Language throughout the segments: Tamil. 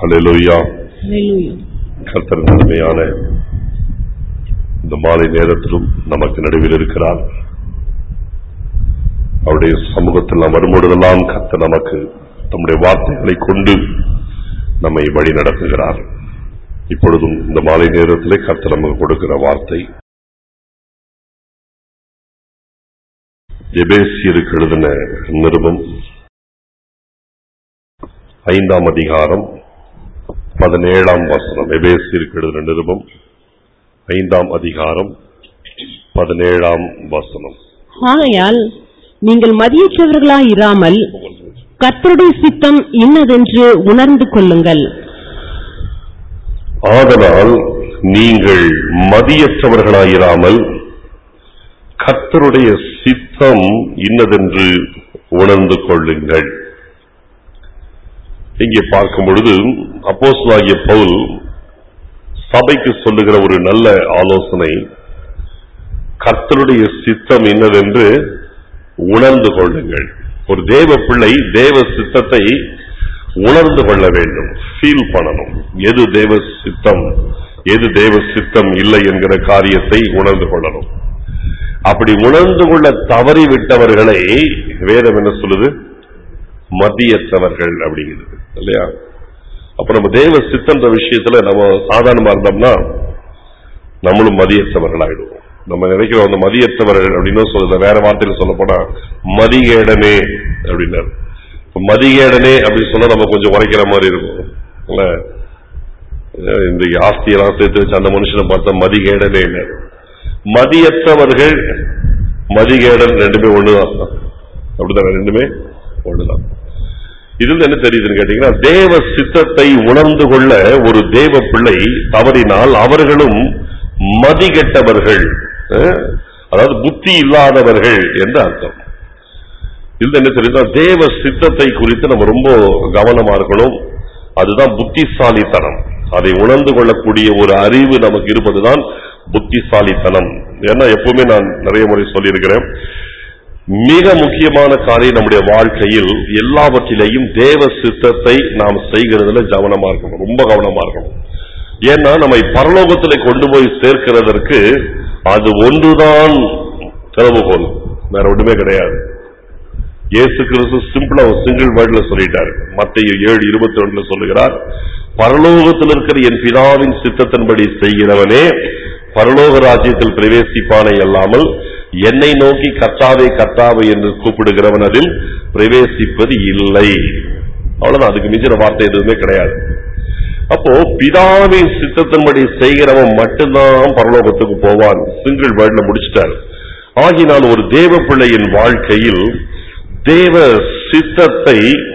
ஹalleluya Hallelujah. கர்த்தர் நன்மையான இந்த மாலை நேரத்திலும் நமக்கு நடுவில் இருக்கிறார் அவருடைய சமூகத்தில் நாம் வரும்பொழுதெல்லாம் கர்த்தர் நமக்கு நம்முடைய வார்த்தைகளை கொண்டு நம்மை வழி நடத்துகிறார் இப்பொழுதும் இந்த மாலை நேரத்திலே கர்த்தர் நமக்கு கொடுக்கிற வார்த்தை எபேசியருக்கு எழுதின நிருபம் ஐந்தாம் அதிகாரம் பதினேழாம் வசனம் எபேசியருக்கு எழுதின நிருபம் ஐந்தாம் அதிகாரம் பதினேழாம் வசனம் ஆகையால் நீங்கள் மதியற்றவர்களாய் இராமல் கர்த்தருடைய சித்தம் இன்னதென்று உணர்ந்து கொள்ளுங்கள் ஆதலால் நீங்கள் மதியற்றவர்களாயிராமல் கர்த்தருடைய சித்தம் இன்னதென்று உணர்ந்து கொள்ளுங்கள் இங்கே பார்க்கும் பொழுது அப்போஸ்தலனாகிய பவுல் சபைக்கு சொல்லுகிற ஒரு நல்ல ஆலோசனை கர்த்தருடைய சித்தம் இன்னதென்று உணர்ந்து கொள்ளுங்கள் ஒரு தேவ பிள்ளை தேவ சித்தத்தை உணர்ந்து கொள்ள வேண்டும் ஃபீல் பண்ணணும் எது தேவ சித்தம் எது தேவ சித்தம் இல்லை என்கிற காரியத்தை உணர்ந்து கொள்ளணும் அப்படி உணர்ந்து கொள்ள தவறிவிட்டவர்களை வேதம் என்ன சொல்லுது மதியற்றவர்கள் அப்படிங்கிறது இல்லையா அப்ப நம்ம தேவ சித்தன்ற விஷயத்துல நம்ம சாதாரணமா இருந்தோம்னா நம்மளும் மதியற்றவர்கள் ஆயிடுவோம் நம்ம நினைக்கிறோம் அந்த மதியற்றவர்கள் அப்படின்னு சொல்லுத வேற வார்த்தையில சொல்ல போனா மதிகேடனே அப்படின்னாரு இப்ப மதிகேடனே அப்படின்னு சொன்னா நம்ம கொஞ்சம் உரைக்கிற மாதிரி இருக்கும் இல்ல அஹ் இந்த ஆஸ்தியெல்லாம் சேர்த்து வச்சு அந்த மனுஷனை பார்த்தா மதிகேடனே மதியற்றவர்கள் மதிகேடன் ரெண்டுமே ஒண்ணுதான் அப்படிதான் ரெண்டுமே ஒண்ணுதான் இதுல என்ன தெரியுதுன்னு கேட்டீங்கன்னா தேவ சித்தத்தை உணர்ந்து கொள்ள ஒரு தேவ பிள்ளை தவறினால் அவர்களும் மதிகெட்டவர்கள் அஹ், அதாவது புத்தி இல்லாதவர்கள் என்று அர்த்தம் இதுல என்ன தெரியுதா தேவ சித்தத்தை குறித்து நம்ம ரொம்ப கவனமா இருக்கணும் அதுதான் புத்திசாலித்தனம் அதை உணர்ந்து கொள்ளக்கூடிய ஒரு அறிவு நமக்கு இருப்பதுதான் புத்திசாலித்தனம் ஏன்னா எப்பவுமே நான் நிறைய முறை சொல்லியிருக்கிறேன் மிக முக்கியமான காரியம் நம்முடைய வாழ்க்கையில் எல்லாவற்றிலேயும் தேவ சித்தத்தை நாம் செய்கிறதுல கவனமா இருக்கணும் ரொம்ப கவனமா இருக்கணும் ஏன்னா நம்மை பரலோகத்திலே கொண்டு போய் சேர்க்கிறதற்கு அது ஒன்றுதான் திறவுகோல் வேற ஒண்ணுமே கிடையாது இயேசு கிறிஸ்து சிம்பிளா ஒரு சிங்கிள் வேர்ட்ல சொல்லிட்டாரு மத்திய ஏழு இருபத்தி ரெண்டுல சொல்லுகிறார் பரலோகத்தில் இருக்கிற என் பிதாவின் சித்தத்தின்படி செய்கிறவனே பரலோக ராஜ்யத்தில் பிரவேசிப்பானே அல்லாமல் என்னை நோக்கி கர்த்தாவே கர்த்தாவே என்று கூப்பிடுகிறவன் அதில் பிரவேசிப்பது இல்லை அவ்வளவுதான் அதுக்கு மிஞ்சின வார்த்தை எதுவுமே கிடையாது அப்போ பிதாவின் சித்தத்தின்படி செய்கிறவன் மட்டும்தான் பரலோகத்துக்கு போவான் சிங்கிள் வேர்ட்ல முடிச்சிட்டார் ஆகினால் ஒரு தேவ பிள்ளையின் வாழ்க்கையில் தேவ சித்தத்தை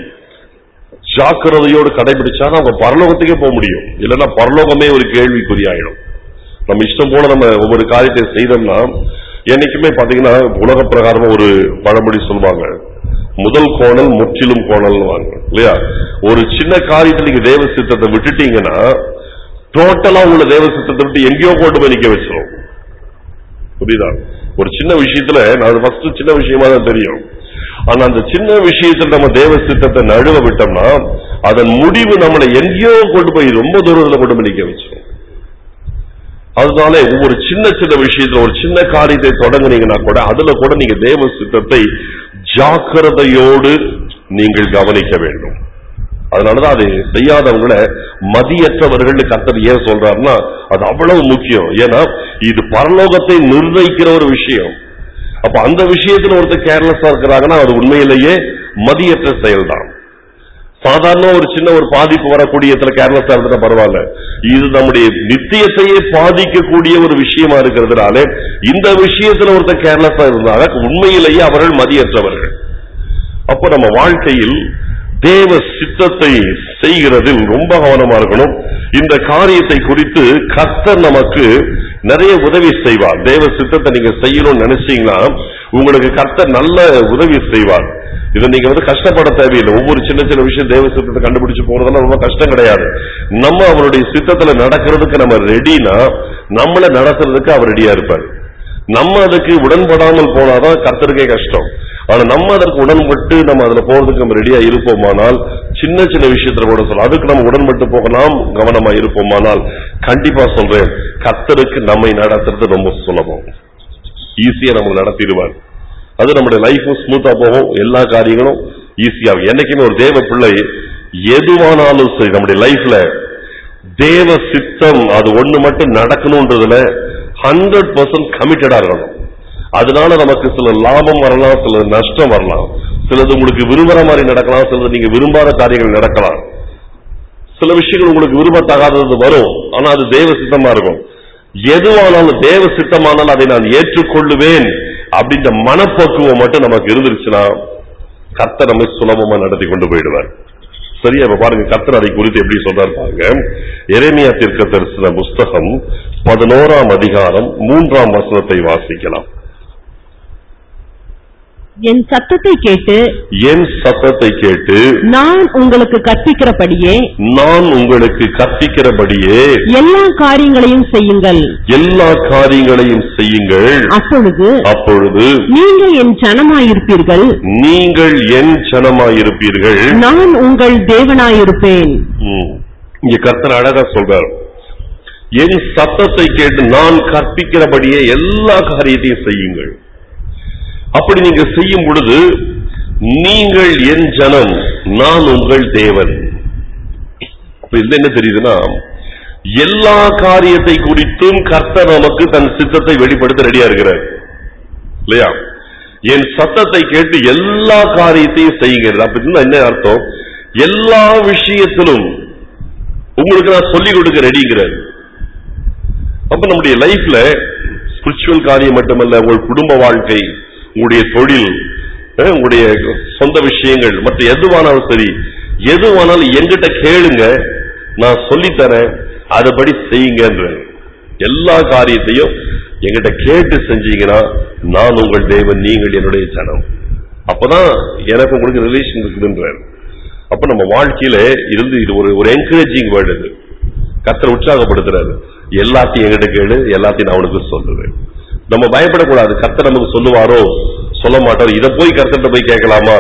ஜாக்கிரதையோடு கடைபிடிச்சா அவங்க பரலோகத்துக்கே போக முடியும் இல்லைன்னா பரலோகமே ஒரு கேள்விக்குறியாயிடும் நம்ம இஷ்டம் போல நம்ம ஒவ்வொரு காரியத்தை செய்தோம்னா என்னைக்குமே பாத்தீங்கன்னா உலக பிரகாரமா ஒரு பழமொழி சொல்லுவாங்க முதல் கோணல் முற்றிலும் கோணல்வாங்க இல்லையா ஒரு சின்ன காரியத்துல நீங்க தேவ சித்தத்தை விட்டுட்டீங்கன்னா டோட்டலா உள்ள தேவ சித்தத்தை விட்டு எங்கேயோ கொண்டு போய் நிக்க வச்சிரும் புரியுதா ஒரு சின்ன விஷயத்துல நான் அது ஃபர்ஸ்ட் சின்ன விஷயமா தான் தெரியும் ஆனா அந்த சின்ன விஷயத்துல நம்ம தேவ சித்தத்தை நழுவ விட்டோம்னா அதன் முடிவு நம்மளை எங்கேயோ கொண்டு போய் ரொம்ப தூரத்துல கொண்டு போய் நிக்க வச்சிரும் அதனால ஒவ்வொரு சின்ன சின்ன விஷயத்துல ஒரு சின்ன காரியத்தை தொடங்குனீங்கன்னா கூட அதுல கூட நீங்க தேவ சித்தத்தை ஜாக்கிரதையோடு நீங்கள் கவனிக்க வேண்டும் அதனாலதான் அதை செய்யாதவங்களை மதியற்றவர்கள் கர்த்தர் ஏன் சொல்றாருன்னா அது அவ்வளவு முக்கியம் ஏன்னா இது பரலோகத்தை நிர்ணயிக்கிற ஒரு விஷயம் அப்ப அந்த விஷயத்துல ஒருத்தர் கேர்லெஸ்ஸா இருக்கிறாங்கன்னா அது உண்மையிலேயே மதியற்ற செயல்தான் சாதாரண ஒரு சின்ன ஒரு பாதிப்பு வரக்கூடியதுல கேர்லெஸ்ஸா இருந்துட்டா பரவாயில்ல இது நம்முடைய நித்தியத்தையே பாதிக்கக்கூடிய ஒரு விஷயமா இருக்கிறதுனால இந்த விஷயத்துல ஒருத்தர் கேர்லெஸ்ஸா இருந்தாங்க உண்மையிலேயே அவர்கள் மதியற்றவர்கள் அப்போ நம்ம வாழ்க்கையில் தேவ சித்தத்தை செய்கிறதில் ரொம்ப கவனமா இருக்கணும் இந்த காரியத்தை குறித்து கர்த்தர் நமக்கு நிறைய உதவி செய்வார் தேவ சித்தத்தை நீங்க செய்யணும்னு நினைச்சீங்கன்னா உங்களுக்கு கர்த்தர் நல்ல உதவி செய்வார் இதை நீங்க வந்து கஷ்டப்பட தேவையில்லை ஒவ்வொரு சின்ன சின்ன விஷயம் தேவ சித்தத்தை கண்டுபிடிச்சு போறதெல்லாம் ரொம்ப கஷ்டம் கிடையாது நம்ம அவருடைய சித்தத்துல நடக்கிறதுக்கு நம்ம ரெடினா நம்மள நடத்துறதுக்கு அவர் ரெடியா இருப்பார் நம்ம அதுக்கு உடன்படாமல் போனாதான் கர்த்தருக்கே கஷ்டம் ஆனா நம்ம அதற்கு உடன்பட்டு நம்ம அதுல போறதுக்கு நம்ம ரெடியா இருப்போமானால் சின்ன சின்ன விஷயத்துல கூட சொல்ல அதுக்கு நம்ம உடன்பட்டு போக நாம் கவனமா இருப்போமானால் கண்டிப்பா சொல்றேன் கர்த்தருக்கு நம்மை நடத்துறது ரொம்ப சுலபம் ஈஸியா நம்ம நடத்திடுவார் அது நம்முடைய லைஃபும் ஸ்மூத்தா போகும் எல்லா காரியங்களும் ஈஸியா என்னைக்குமே ஒரு தேவ பிள்ளை எதுவானாலும் சரி நம்முடைய லைஃப்ல தேவ சித்தம் அது ஒண்ணு மட்டும் நடக்கணும்ன்றதுல ஹண்ட்ரட் பர்சன்ட் கமிட்டடா இருக்கணும் அதனால நமக்கு சில லாபம் வரலாம் சில நஷ்டம் வரலாம் சிலது உங்களுக்கு விரும்புற மாதிரி நடக்கலாம் சிலது நீங்க விரும்பாத காரியங்கள் நடக்கலாம் சில விஷயங்கள் உங்களுக்கு விரும்பத்தகாதது வரும் ஆனா அது தேவ சித்தமா இருக்கும் எதுவானாலும் தேவ சித்தமானால் அதை நான் ஏற்றுக்கொள்ளுவேன் அப்படின்ற மனப்பக்குவம் மட்டும் நமக்கு இருந்துருச்சுன்னா கர்த்தர் நம்மை சுலபமா நடத்தி கொண்டு போயிடுவார் சரியா இப்ப பாருங்க கர்த்தர் அதை குறித்து எப்படி சொல்றாரு பாருங்க எரேமியா தீர்க்க தரிசன புஸ்தகம் பதினோராம் அதிகாரம் மூன்றாம் வசனத்தை வாசிக்கலாம் என் சத்தத்தை கேட்டு என் சத்தத்தை கேட்டு நான் உங்களுக்கு கற்பிக்கிறபடியே நான் உங்களுக்கு கற்பிக்கிறபடியே எல்லா காரியங்களையும் செய்யுங்கள் எல்லா காரியங்களையும் செய்யுங்கள் அப்பொழுது அப்பொழுது நீங்கள் என் ஜனமாயிருப்பீர்கள் நீங்கள் என் ஜனமாயிருப்பீர்கள் நான் உங்கள் தேவனாயிருப்பேன் ம். இங்க கர்த்தர் அழகா சொல்றார் என் சத்தத்தை கேட்டு நான் கற்பிக்கிறபடியே எல்லா காரியத்தையும் செய்யுங்கள் அப்படி நீங்க செய்யும் பொழுது நீங்கள் என் ஜனம் நான் உங்கள் தேவன் அப்ப இதுல என்ன தெரியுதுன்னா எல்லா காரியத்தை குறித்தும் கர்த்தர் நமக்கு தன் சித்தத்தை வெளிப்படுத்த ரெடியா இருக்கிறார் இல்லையா என் சத்தத்தை கேட்டு எல்லா காரியத்தையும் செய்கிறது அப்படின்னா என்ன அர்த்தம் எல்லா விஷயத்திலும் உங்களுக்கு நான் சொல்லிக் கொடுக்க ரெடிங்கிறார் அப்ப நம்முடைய லைஃப்ல ஸ்பிரிச்சுவல் காரியம் மட்டுமல்ல உங்கள் குடும்ப வாழ்க்கை உங்களுடைய தொழில் அஹ், உங்களுடைய சொந்த விஷயங்கள் மற்ற எதுவானாலும் சரி எதுவானாலும் எங்கிட்ட கேளுங்க நான் சொல்லித்தரேன் அதுபடி செய்யுங்கன்ற எல்லா காரியத்தையும் எங்கிட்ட கேட்டு செஞ்சீங்கன்னா நான் உங்கள் தேவன் நீங்கள் என்னுடைய ஜனம் அப்பதான் எனக்கு உங்களுக்கு ரிலேஷன் இருக்குதுன்றார் அப்ப நம்ம வாழ்க்கையில இருந்து இது ஒரு ஒரு என்கரேஜிங் வேர்டு இது கத்தரை உற்சாகப்படுத்துறாரு எல்லாத்தையும் எங்கிட்ட கேளு எல்லாத்தையும் நான் உனக்கு சொல்லுவேன் நம்ம பயப்படக்கூடாது கர்த்தர் நமக்கு சொல்லுவாரோ சொல்ல மாட்டாரோ இத போய் கர்த்தர்ட்ட போய் கேட்கலாமா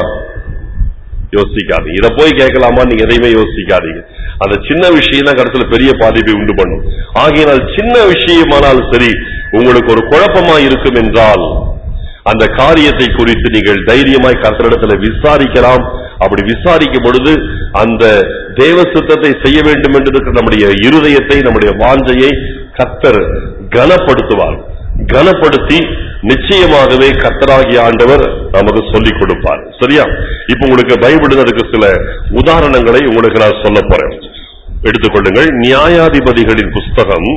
யோசிக்காதீங்க இத போய் கேட்கலாமா நீங்க எதையுமே யோசிக்காதீங்க அந்த சின்ன விஷயம் தான் கடைசியில பெரிய பாதிப்பை உண்டு பண்ணும் ஆகையினால் சின்ன விஷயமானாலும் சரி உங்களுக்கு ஒரு குழப்பமா இருக்கும் என்றால் அந்த காரியத்தை குறித்து நீங்கள் தைரியமாய் கர்த்தரிடத்துல விசாரிக்கலாம் அப்படி விசாரிக்கும் பொழுது அந்த தேவ சித்தத்தை செய்ய வேண்டும் என்று இருக்கிற நம்முடைய இருதயத்தை நம்முடைய வாஞ்சையை கர்த்தர் கனப்படுத்துவார் கனப்படுத்தி நிச்சயமாகவே கர்த்தராகிய ஆண்டவர் நமக்கு சொல்லிக் கொடுப்பார் சரியா இப்ப உங்களுக்கு பைபிள் அதுக்கு சில உதாரணங்களை உங்களுக்கு நான் சொல்ல போறேன் எடுத்துக்கொள்ளுங்கள் நியாயாதிபதிகளின் புஸ்தகம்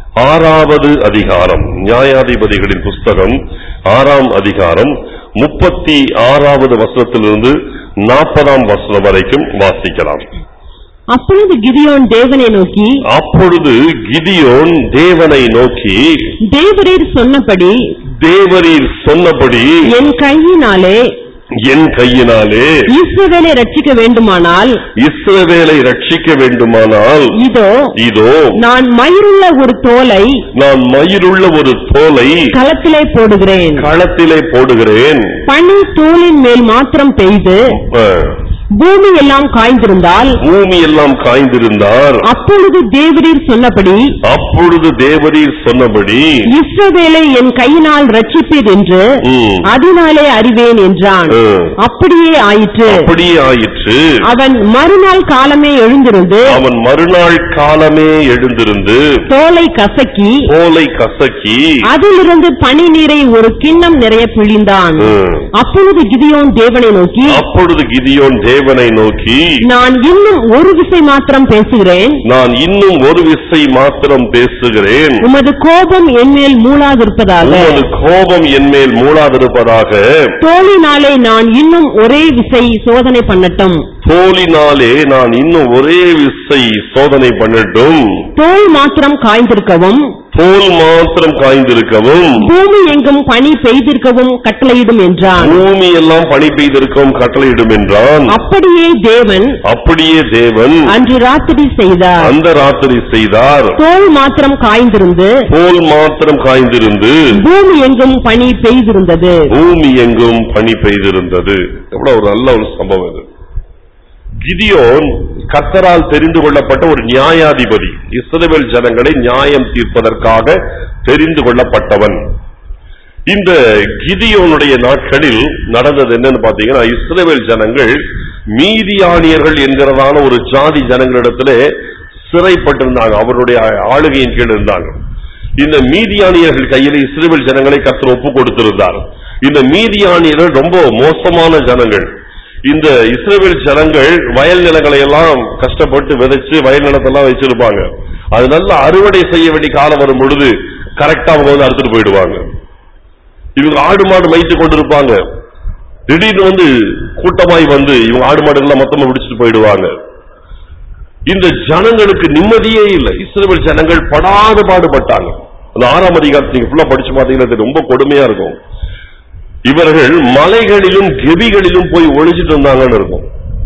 ஆறாவது அதிகாரம் நியாயாதிபதிகளின் புஸ்தகம் ஆறாம் அதிகாரம் முப்பத்தி ஆறாவது வசனத்திலிருந்து நாற்பதாம் வசனம் வரைக்கும் வாசிக்கலாம் அப்பொழுது கிதியோன் தேவனை நோக்கி அப்பொழுது கிதியோன் தேவனை நோக்கி தேவரீர் சொன்னபடி தேவரீர் சொன்னபடி என் கையினாலே என் கையினாலே இஸ்ரவேலை ரட்சிக்க வேண்டுமானால் இஸ்ரவேலை ரட்சிக்க வேண்டுமானால் இதோ இதோ நான் மயிருள்ள ஒரு தோலை நான் மயிருள்ள ஒரு தோலை களத்திலே போடுகிறேன் களத்திலே போடுகிறேன் பனி தோலின் மேல் மாத்திரம் பெய்து அஹ், பூமி எல்லாம் காய்ந்திருந்தால் பூமி எல்லாம் காய்ந்திருந்தார் அப்பொழுது தேவரீர் சொன்னபடி அப்பொழுது தேவரீர் சொன்னபடி இஸ்ரவேலை என் கையினால் ரட்சிப்பீர் என்று ம், அதனாலே அறிவேன் என்றான் அஹ், அப்படியே ஆயிற்று அப்படியே ஆயிற்று அவன் மறுநாள் காலமே எழுந்திருந்து அவன் மறுநாள் காலமே எழுந்திருந்து தோலை கசக்கி தோலை கசக்கி அதிலிருந்து பனி நீரை ஒரு கிண்ணம் நிறைய பிழிந்தான் அஹ், அப்பொழுது கிதியோன் தேவனை நோக்கி அப்பொழுது கிதியோன் தேவனை நோக்கி நான் இன்னும் ஒரு விசை மாத்திரம் பேசுகிறேன் நான் இன்னும் ஒரு விசை மாத்திரம் பேசுகிறேன் உமது கோபம் என்மேல் மூளாதிருப்பதாக உமது கோபம் என்மேல் மூளாதிருப்பதாக தோழினாலே நான் இன்னும் ஒரே விசை சோதனை பண்ணட்டும் தோலினாலே நான் இன்னும் ஒரே விசை சோதனை பண்ணட்டும் தோல் மாத்திரம் காய்ந்திருக்கவும் தோல் மாத்திரம் காய்ந்திருக்கவும் பூமி எங்கும் பனி பெய்திருக்கவும் கட்டளையிடும் என்றான் பூமி எல்லாம் பனி பெய்திருக்கவும் கட்டளையிடும் என்றான் அப்படியே தேவன் அப்படியே தேவன் அன்று ராத்திரி செய்தார் அந்த ராத்திரி செய்தார் தோல் மாத்திரம் காய்ந்திருந்து தோல் மாத்திரம் காய்ந்திருந்து பூமி எங்கும் பனி பெய்திருந்தது பூமி எங்கும் பனி பெய்திருந்தது எவ்வளவு ஒரு நல்ல ஒரு சம்பவம் இது கிதியோன் கர்த்தரால் தெரிந்து கொள்ளப்பட்ட ஒரு நியாயாதிபதி இஸ்ரவேல் ஜனங்களை நியாயம் தீர்ப்பதற்காக தெரிந்து கொள்ளப்பட்டவன் இந்த கிதியோனுடைய நாட்களில் நடந்தது என்னன்னு பாத்தீங்கன்னா இஸ்ரவேல் ஜனங்கள் மீதியானியர்கள் என்கிறதான ஒரு ஜாதி ஜனங்களிடத்திலே சிறைப்பட்டிருந்தாங்க அவருடைய ஆளுகையின் கீழ் இருந்தாங்க இந்த மீதியானியர்கள் கையில் இஸ்ரவேல் ஜனங்களை கர்த்தர் ஒப்பு கொடுத்திருந்தார் இந்த மீதியானியர்கள் ரொம்ப மோசமான ஜனங்கள் இந்த இஸ்ரவேல் ஜனங்கள் வயல் நிலங்களை எல்லாம் கஷ்டப்பட்டு விதைச்சு வயல் நிலத்தெல்லாம் வச்சிருப்பாங்க அது நல்ல அறுவடை செய்ய வேண்டிய காலம் வரும் பொழுது கரெக்டா அவங்க வந்து அறுத்துட்டு போயிடுவாங்க இவங்க ஆடு மாடு மேய்த்து கொண்டிருப்பாங்க திடீர்னு வந்து கூட்டமாய் வந்து இவங்க ஆடு மாடு எல்லாம் மொத்தமா பிடிச்சிட்டு போயிடுவாங்க இந்த ஜனங்களுக்கு நிம்மதியே இல்லை இஸ்ரவேல் ஜனங்கள் படாத பாடுபட்டாங்க அந்த ஆறாம் அதிகாரத்தை நீங்க ஃபுல்லா படிச்சு பாத்தீங்கன்னா இது ரொம்ப கொடுமையா இருக்கும் இவர்கள் மலைகளிலும் கெபிகளிலும் போய் ஒளிஞ்சிட்டு இருந்தாங்கன்னு இருக்கும்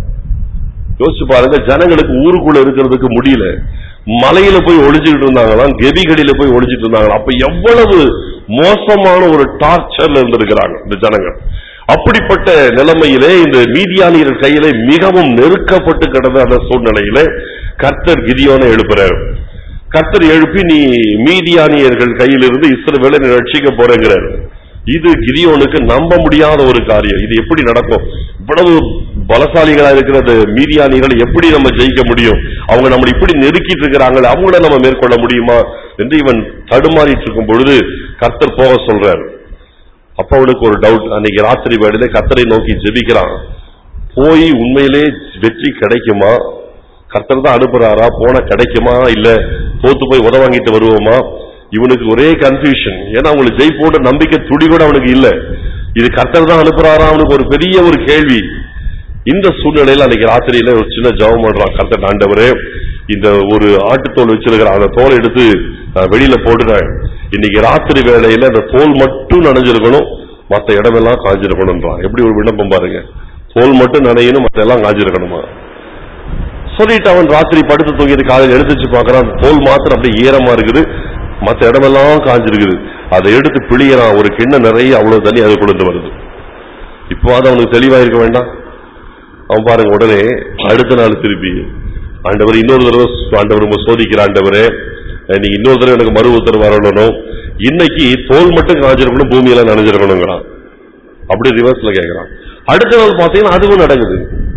யோசிச்சு பாருங்க ஜனங்களுக்கு ஊருக்குள்ள இருக்கிறதுக்கு முடியல மலையில போய் ஒளிஞ்சுக்கிட்டு இருந்தாங்களாம் கெபிகளில போய் ஒளிஞ்சிட்டு இருந்தாங்களாம் அப்ப எவ்வளவு மோசமான ஒரு டார்ச்சர்ல இருந்திருக்கிறாங்க இந்த ஜனங்கள் அப்படிப்பட்ட நிலைமையிலே இந்த மீதியானியர் கையிலே மிகவும் நெருக்கப்பட்டு கிடந்த அந்த சூழ்நிலையிலே கர்த்தர் கிதியோனை எழுப்புறாரு கர்த்தர் எழுப்பி நீ மீதியானியர்கள் கையிலிருந்து இஸ்ரவேலை நீ ரட்சிக்க போறேங்கிறார் இது கிதியோனுக்கு நம்ப முடியாத ஒரு காரியம் இது எப்படி நடக்கும் இவ்வளவு பலசாலிகளா இருக்கிற அந்த மீதியானிகளை எப்படி நம்ம ஜெயிக்க முடியும் அவங்க நம்மளை இப்படி நெருக்கிட்டு இருக்கிறாங்களே அவங்கள நம்ம மேற்கொள்ள முடியுமா என்று இவன் தடுமாறிட்டு இருக்கும் பொழுது கர்த்தர் போக சொல்றார் அப்ப அவனுக்கு ஒரு டவுட் அன்னைக்கு ராத்திரி வேளையில கர்த்தரை நோக்கி ஜெபிக்கிறான் போய் உண்மையிலே வெற்றி கிடைக்குமா கர்த்தர் தான் அனுப்புறாரா போன கிடைக்குமா இல்ல தோத்து போய் உத வாங்கிட்டு வருவோமா இவனுக்கு ஒரே கன்ஃபியூஷன் ஏன்னா அவங்களுக்கு ஜெயிப்போட நம்பிக்கை துடி கூட அவனுக்கு இல்ல இது கர்த்தர் தான் அனுப்புறாரா அவனுக்கு ஒரு பெரிய ஒரு கேள்வி இந்த சூழ்நிலையில அன்னைக்கு ராத்திரியில ஒரு சின்ன ஜெபம் பண்றான் கர்த்தர் ஆண்டவரே இந்த ஒரு ஆட்டுத்தோல் வச்சிருக்கிற அந்த தோலை எடுத்து நான் வெளியில போடுறேன் இன்னைக்கு ராத்திரி வேளையில அந்த தோல் மட்டும் நனைஞ்சிருக்கணும் மத்த இடமெல்லாம் காஞ்சிருக்கணும்ன்றான் எப்படி ஒரு விண்ணப்பம் பாருங்க தோல் மட்டும் நனையணும் மத்த எல்லாம் காஞ்சிருக்கணுமா சொல்லிட்டு அவன் ராத்திரி படுத்து தூங்கிட்டு காலையில் எடுத்துச்சு பார்க்கறான் அந்த தோல் மாத்திரம் அப்படியே ஈரமா இருக்குது மத்த இடமெல்லாம் காஞ்சிருக்குது அதை எடுத்து பிழியறான் ஒரு கிண்ணம் நிறைய அவ்வளவு தண்ணி அது கொண்டு வருது இப்போ அது அவனுக்கு தெளிவா இருக்க வேண்டாம் அவன் பாருங்க உடனே அடுத்த நாள் திருப்பி ஆண்டவர் இன்னொரு தடவை ஆண்டவர் ரொம்ப சோதிக்கிற ஆண்டவரே நீங்க இன்னொரு தடவை எனக்கு மறு உத்தரவு வரணும் இன்னைக்கு தோல் மட்டும் காஞ்சிருக்கணும் பூமியெல்லாம் நனைஞ்சிருக்கணுங்கிறான் அப்படி ரிவர்ஸ்ல கேட்கறான் அடுத்த நாள் பாத்தீங்கன்னா அதுவும் நடக்குது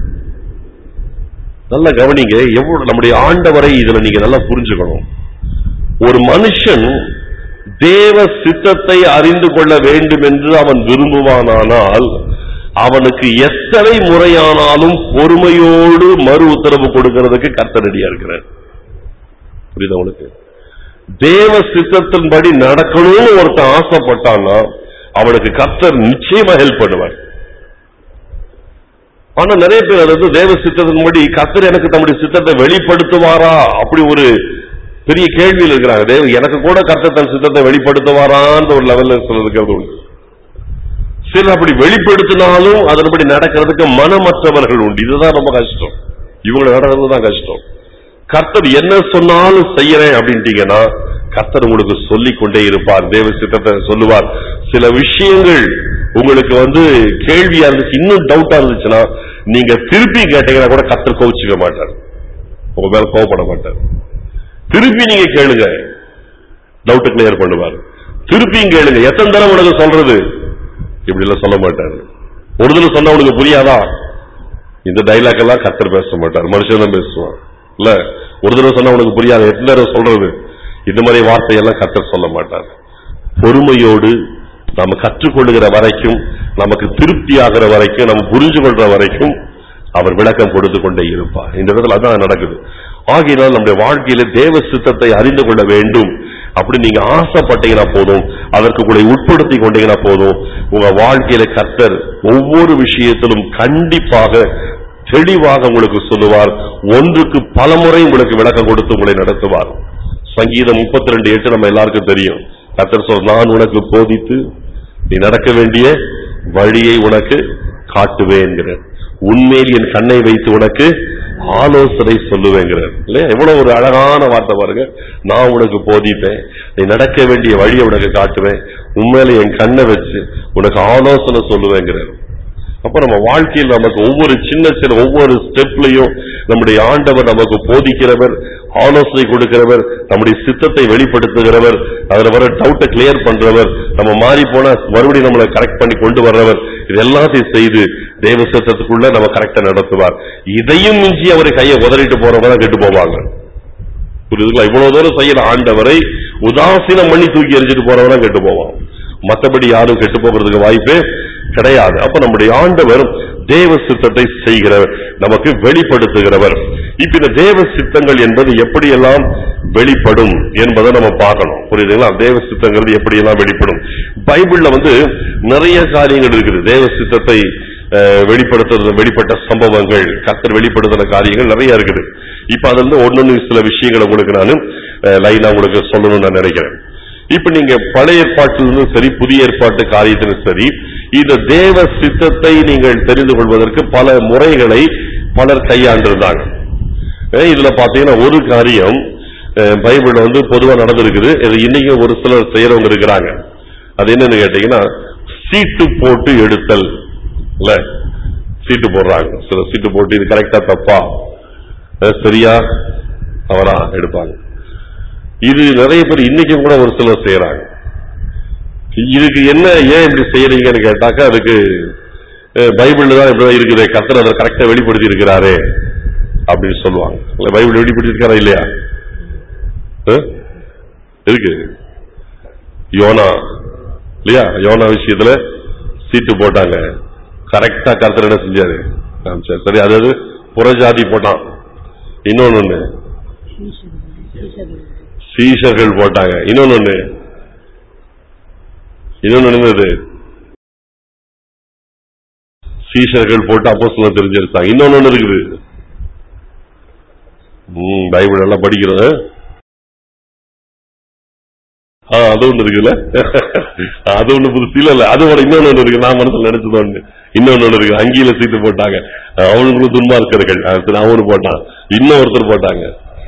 நல்லா கவனிங்க எவ்வளவு நம்முடைய ஆண்டவரை இதுல நீங்க நல்லா புரிஞ்சுக்கணும் ஒரு மனுஷன் தேவ சித்தத்தை அறிந்து கொள்ள வேண்டும் என்று அவன் விரும்புவானானால் அவனுக்கு எத்தனை முறையானாலும் பொறுமையோடு மறு உத்தரவு கொடுக்கிறதுக்கு கர்த்தரடியா இருக்கிறார் புரியுதா உங்களுக்கு தேவ சித்தத்தின்படி நடக்கணும்னு ஒருத்தன் ஆசைப்பட்டான்னா அவனுக்கு கர்த்தர் நிச்சயமா ஹெல்ப் பண்ணுவார் ஆனா நிறைய பேர் அது வந்து தேவ சித்தத்தின்படி கர்த்தர் எனக்கு தம்முடைய சித்தத்தை வெளிப்படுத்துவாரா அப்படி ஒரு பெரிய கேள்வியில் இருக்கிறாங்க தேவ எனக்கு கூட கர்த்தர் தன் சித்தத்தை வெளிப்படுத்துவாரான்ற ஒரு லெவல்ல சொல்றதுக்கு உண்டு சிலர் அப்படி வெளிப்படுத்தினாலும் அதன்படி நடக்கிறதுக்கு மனமற்றவர்கள் உண்டு இதுதான் ரொம்ப கஷ்டம் இவங்க நடக்கிறது தான் கஷ்டம் கர்த்தர் என்ன சொன்னாலும் செய்யறேன் அப்படின்ட்டீங்கன்னா கர்த்தர் உங்களுக்கு சொல்லிக் கொண்டே இருப்பார் தேவ சித்தத்தை சொல்லுவார் சில விஷயங்கள் உங்களுக்கு வந்து கேள்வியா இருந்துச்சு இன்னும் டவுட்டா இருந்துச்சுன்னா நீங்க திருப்பி கேட்டீங்கன்னா கூட கர்த்தர் கோவிச்சுக்க மாட்டார் உங்க மேல கோவப்பட மாட்டார் திருப்பி நீங்க கேளுங்க டவுட் கிளியர் பண்ணுவார் திருப்பியும் கேளுங்க எத்தனை தடவை உனக்கு சொல்றது இப்படி எல்லாம் சொல்ல மாட்டாரு ஒரு தடவை சொன்னா உனக்கு புரியாதா இந்த டைலாக் எல்லாம் கர்த்தர் பேச மாட்டார் மனுஷன் தான் பேசுவான் இல்ல ஒரு தடவை சொன்னா உனக்கு புரியாது எத்தனை தடவை சொல்றது இந்த மாதிரி வார்த்தையெல்லாம் கர்த்தர் சொல்ல மாட்டார் பொறுமையோடு நாம கற்றுக்கொள்ளுகிற வரைக்கும் நமக்கு திருப்தி ஆகிற வரைக்கும் நம்ம புரிஞ்சு கொள்ற வரைக்கும் அவர் விளக்கம் கொடுத்து கொண்டே இருப்பார் இந்த இடத்துல அதான் நடக்குது ஆகையினால் நம்முடைய வாழ்க்கையில தேவ சித்தத்தை அறிந்து கொள்ள வேண்டும் அப்படி நீங்க ஆசைப்பட்டீங்கன்னா போதும் அதற்கு உங்களை உட்படுத்தி கொண்டீங்கன்னா போதும் உங்க வாழ்க்கையில கர்த்தர் ஒவ்வொரு விஷயத்திலும் கண்டிப்பாக தெளிவாக உங்களுக்கு சொல்லுவார் ஒன்றுக்கு பலமுறை உங்களுக்கு விளக்கம் கொடுத்து உங்களை நடத்துவார் சங்கீதம் முப்பத்தி ரெண்டு எட்டு நம்ம எல்லாருக்கும் தெரியும் கத்தர் சொல் நான் உனக்கு போதித்து நீ நடக்க வேண்டிய வழியை உனக்கு காட்டுவேங்கிறார் உண்மையில் என் கண்ணை வைத்து உனக்கு ஆலோசனை சொல்லுவேங்கிறார் இல்லையா எவ்வளவு ஒரு அழகான வார்த்தை பாருங்க நான் உனக்கு போதிப்பேன் நீ நடக்க வேண்டிய வழியை உனக்கு காட்டுவேன் உண்மையில என் கண்ணை வச்சு உனக்கு ஆலோசனை சொல்லுவேங்கிறார் அப்ப நம்ம வாழ்க்கையில் நமக்கு ஒவ்வொரு சின்ன சின்ன ஒவ்வொரு ஸ்டெப்லயும் நம்முடைய ஆண்டவர் நமக்கு போதிக்கிறவர் ஆலோசனை கொடுக்கிறவர் நம்முடைய சித்தத்தை வெளிப்படுத்துகிறவர் அதுல வர டவுட்டை கிளியர் பண்றவர் நம்ம மாறி போனா மறுபடியும் நம்மளை கரெக்ட் பண்ணி கொண்டு வர்றவர் இது எல்லாத்தையும் செய்து தேவ சித்தத்துக்குள்ள நம்ம கரெக்டா நடத்துவார் இதையும் மிஞ்சி அவர் கையை உதறிட்டு போறவங்க தான் கெட்டு போவாங்க புரியுதுங்களா இவ்வளவு தூரம் செய்யற ஆண்டவரை உதாசீனம் பண்ணி தூக்கி எறிஞ்சிட்டு போறவங்க தான் கெட்டு போவான் மத்தபடி யாரும் கெட்டு போகிறதுக்கு வாய்ப்பே கிடையாது அப்ப நம்முடைய ஆண்டவர் தேவ சித்தத்தை செய்கிறவர் நமக்கு வெளிப்படுத்துகிறவர் இப்ப இந்த தேவ சித்தங்கள் என்பது எப்படியெல்லாம் வெளிப்படும் என்பதை நம்ம பார்க்கணும் புரியுதுங்களா தேவ சித்தங்கள் எப்படியெல்லாம் வெளிப்படும் பைபிள்ல வந்து நிறைய காரியங்கள் இருக்குது தேவ சித்தத்தை அஹ், வெளிப்படுத்துறது வெளிப்பட்ட சம்பவங்கள் கத்தர் வெளிப்படுத்துற காரியங்கள் நிறைய இருக்குது இப்ப அதுல இருந்து ஒன்னொன்னு சில விஷயங்களை உங்களுக்கு நான் லைனா உங்களுக்கு சொல்லணும்னு நான் நினைக்கிறேன் இப்ப நீங்க பழைய ஏற்பாட்டிலிருந்து சரி புதிய ஏற்பாட்டு காரியத்திலும் சரி இந்த தேவ சித்தத்தை நீங்கள் தெரிந்து கொள்வதற்கு பல முறைகளை பலர் கையாண்டிருந்தாங்க அஹ் இதுல பாத்தீங்கன்னா ஒரு காரியம் அஹ் பைபிள்ல வந்து பொதுவா நடந்திருக்குது இது இன்னைக்கு ஒரு சிலர் செய்யறவங்க இருக்கிறாங்க அது என்னன்னு கேட்டீங்கன்னா சீட்டு போட்டு எடுத்தல் இல்ல சீட்டு போடுறாங்க சில சீட்டு போட்டு இது கரெக்டா தப்பா அஹ் சரியா தவறா எடுப்பாங்க இது நிறைய பேர் இன்னைக்கு கூட ஒரு சிலர் செய்யறாங்க இதுக்கு என்ன ஏன் இப்படி செய்யறீங்கன்னு கேட்டாக்கா அதுக்கு அஹ், பைபிள்ல தான் இப்படி இருக்குது கர்த்தர் அதை கரெக்டா வெளிப்படுத்தி இருக்கிறாரே அப்படின்னு சொல்லுவாங்க இல்ல, பைபிள் வெளிப்படுத்தி இருக்காரா இல்லையா அஹ்? இருக்கு யோனா இல்லையா யோனா விஷயத்துல சீட்டு போட்டாங்க கரெக்டா கர்த்தர் என்ன செஞ்சாரு காமிச்சாரு. சரி அதாவது புறஜாதி போட்டான் இன்னொன்னு ஒண்ணு சீஷர்கள் போட்டாங்க இன்னொன்னு ஒண்ணு இன்னொன்னு என்னது சீஷர்கள் போட்டு அப்போ சொல்ல தெரிஞ்சிருந்தாங்க இன்னொன்னு ஒண்ணு இருக்குது ம் பைபிள் எல்லாம் படிக்கிறது ஆ அது ஒண்ணு இருக்குல்ல அது ஒண்ணு புதுசு இல்ல இல்ல அது ஒரு இன்னொன்னு ஒண்ணு இருக்கு நான் மனசுல நினைச்சது ஒண்ணு இன்னொன்னு ஒண்ணு இருக்கு அங்கியில சீட்டு போட்டாங்க அவனுங்களும் துன்மார்க்கர்கள் அது அவனு போட்டான் இன்னும் ஒருத்தர் போட்டாங்க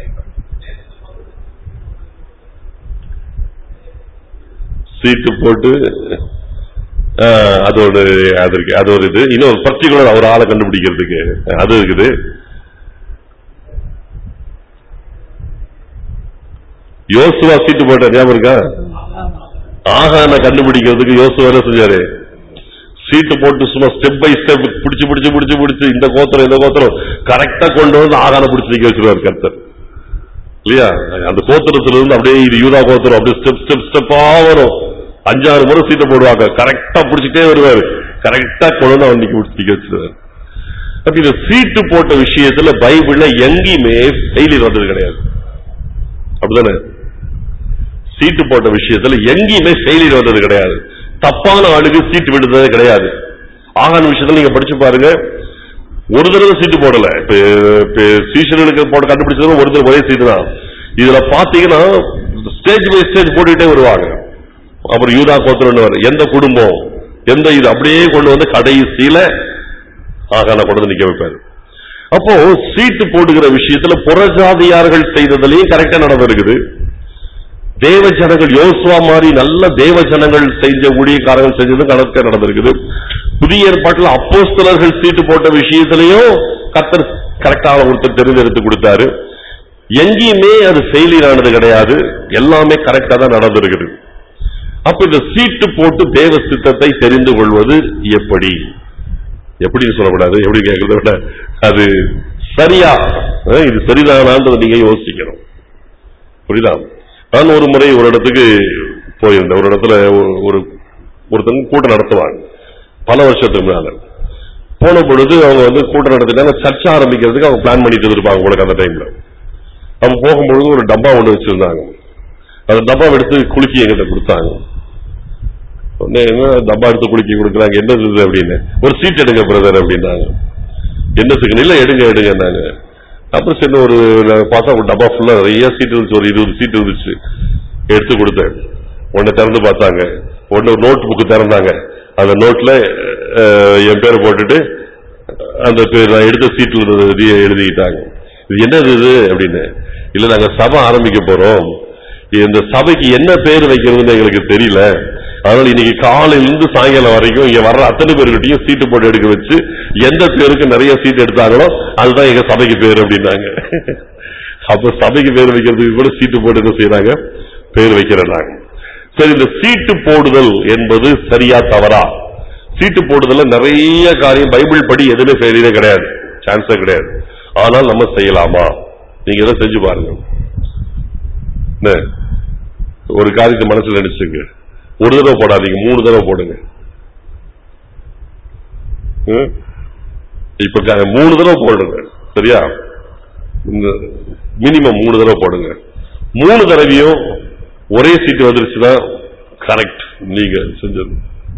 சீட்டு போட்டு ஆ, அது ஒரு அது இருக்கு அது ஒரு இது இன்னும் ஒரு பர்டிகுலர் ஒரு ஆளை கண்டுபிடிக்கிறதுக்கு அது இருக்குது யோசுவா சீட்டு போட்ட ஞாபகம் இருக்கா ஆகான கண்டுபிடிக்கிறதுக்கு யோசுவா என்ன செஞ்சாரு சீட்டு போட்டு சும்மா ஸ்டெப் பை ஸ்டெப் பிடிச்சு பிடிச்சு பிடிச்சு பிடிச்சு இந்த கோத்திரம் இந்த கோத்திரம் கரெக்டா கொண்டு வந்து ஆகான பிடிச்சு நிக்க வச்சிருவாரு கர்த்தர் இல்லையா அந்த கோத்திரத்துல இருந்து அப்படியே இது யூதா கோத்திரம் அப்படியே ஸ்டெப் ஸ்டெப் ஸ்டெப்பா வரும் அஞ்சாறு முறை சீட்டை போடுவாங்க கரெக்டா பிடிச்சிட்டே வருவாரு கரெக்டா கொண்டு வந்து அவன் நிக்க பிடிச்சு நிக்க வச்சிருவாரு அப்ப இந்த சீட்டு போட்ட விஷயத்துல பைபிள்ல எங்கேயுமே ஃபெயிலியர் வந்தது கிடையாது அப்படிதானே சீட்டு போட்ட விஷயத்துல எங்கேயுமே ஃபெயிலியர் வந்தது கிடையாது தப்பான ஆளுக்கு சீட்டு விடுறதே கிடையாது ஆகான விஷயத்துல நீங்க படிச்சு பாருங்க ஒரு தடவை சீட்டு போடல இப்ப இப்ப சீசனுக்கு போட்டு கண்டுபிடிச்சது ஒரு தடவை ஒரே சீட்டு தான் இதுல பாத்தீங்கன்னா ஸ்டேஜ் பை ஸ்டேஜ் போட்டுக்கிட்டே வருவாங்க அப்புறம் யூதா கோத்திரம் எந்த குடும்பம் எந்த இது அப்படியே கொண்டு வந்து கடைசியில ஆகான கொண்டு வந்து நிக்க வைப்பாரு அப்போ சீட்டு போடுகிற விஷயத்துல புறஜாதியார்கள் செய்ததுலயும் கரெக்டா நடந்திருக்குது தேவ ஜனங்கள் யோசுவா மாதிரி நல்ல தேவ ஜனங்கள் செஞ்ச ஊழியக்காரர்கள் செஞ்சதும் கணக்க நடந்திருக்குது புதிய ஏற்பாட்டில் அப்போஸ்தலர்கள் சீட்டு போட்ட விஷயத்திலையும் கர்த்தர் கரெக்டான ஒருத்தர் தெரிந்தெடுத்து கொடுத்தாரு எங்கேயுமே அது ஃபெயிலியர் ஆனது கிடையாது எல்லாமே கரெக்டா தான் நடந்திருக்குது அப்ப இந்த சீட்டு போட்டு தேவ சித்தத்தை தெரிந்து கொள்வது எப்படி எப்படின்னு சொல்லக்கூடாது எப்படி கேட்கறத விட அது சரியா அஹ் இது சரிதானான்றதை நீங்க யோசிக்கணும் புரியுதா நான் ஒரு முறை ஒரு இடத்துக்கு போயிருந்தேன் ஒரு இடத்துல ஒரு- ஒரு ஒருத்தவங்க கூட்டம் நடத்துவாங்க பல வருஷத்துக்கு முன்னால போன பொழுது அவங்க வந்து கூட்டம் நடத்திட்டாங்க சர்ச்சை ஆரம்பிக்கிறதுக்கு அவங்க பிளான் பண்ணிட்டு இருப்பாங்க உங்களுக்கு அந்த டைம்ல அவங்க போகும்பொழுது ஒரு டப்பா ஒண்ணு வச்சிருந்தாங்க அந்த டப்பா எடுத்து குலுக்கி எங்கிட்ட கொடுத்தாங்க உடனே என்ன டப்பா எடுத்து குலுக்கி கொடுக்குறாங்க என்னது இது அப்படின்னு ஒரு சீட் எடுங்க பிரதர் அப்படின்னாங்க என்னத்துக்கு இல்ல எடுங்க எடுங்கன்னாங்க அப்புறம் சரி ஒரு நான் பார்த்தா ஒரு டப்பா ஃபுல்லா நிறைய சீட் இருந்துச்சு ஒரு இருபது சீட் இருந்துச்சு எடுத்து கொடுத்தேன் உடனே திறந்து பார்த்தாங்க உடனே ஒரு நோட் புக்கு திறந்தாங்க அந்த நோட்ல அஹ், என் பேரை போட்டுட்டு அந்த பேர் நான் எடுத்த சீட்ல இருந்தது எழுதிக்கிட்டாங்க இது என்னது இது அப்படின்னு இல்ல நாங்க சபை ஆரம்பிக்க போறோம் இந்த சபைக்கு என்ன பேர் வைக்கிறதுன்னு எங்களுக்கு தெரியல அதனால இன்னைக்கு காலையில இருந்து சாயங்காலம் வரைக்கும் இங்க வர்ற அத்தனை பேர்கிட்டயும் சீட்டு போட்டு எடுக்க வச்சு எந்த பேருக்கு நிறைய சீட் எடுத்தாங்களோ அதுதான் எங்க சபைக்கு பேர் அப்படின்னாங்க அப்ப சபைக்கு பேர் வைக்கிறதுக்கு கூட சீட்டு போட்டு என்ன செய்யறாங்க பேர் வைக்கிறாங்க சரி இந்த சீட்டு போடுதல் என்பது சரியா தவறா சீட்டு போடுதல்ல நிறைய காரியம் பைபிள் படி எதுவுமே சரியே கிடையாது சான்ஸே கிடையாது ஆனால் நம்ம செய்யலாமா நீங்க எதை செஞ்சு பாருங்க என்ன? ஒரு காரியத்தை மனசுல நினைச்சுங்க ஒரு தடவை போடாதீங்க மூணு தடவை போடுங்க ம்? இப்ப க- மூணு தடவை போடுங்க சரியா இந்த மினிமம் மூணு தடவை போடுங்க மூணு தடவையும் ஒரே சீட்டு வந்துருச்சுன்னா கரெக்ட் நீங்க செஞ்சது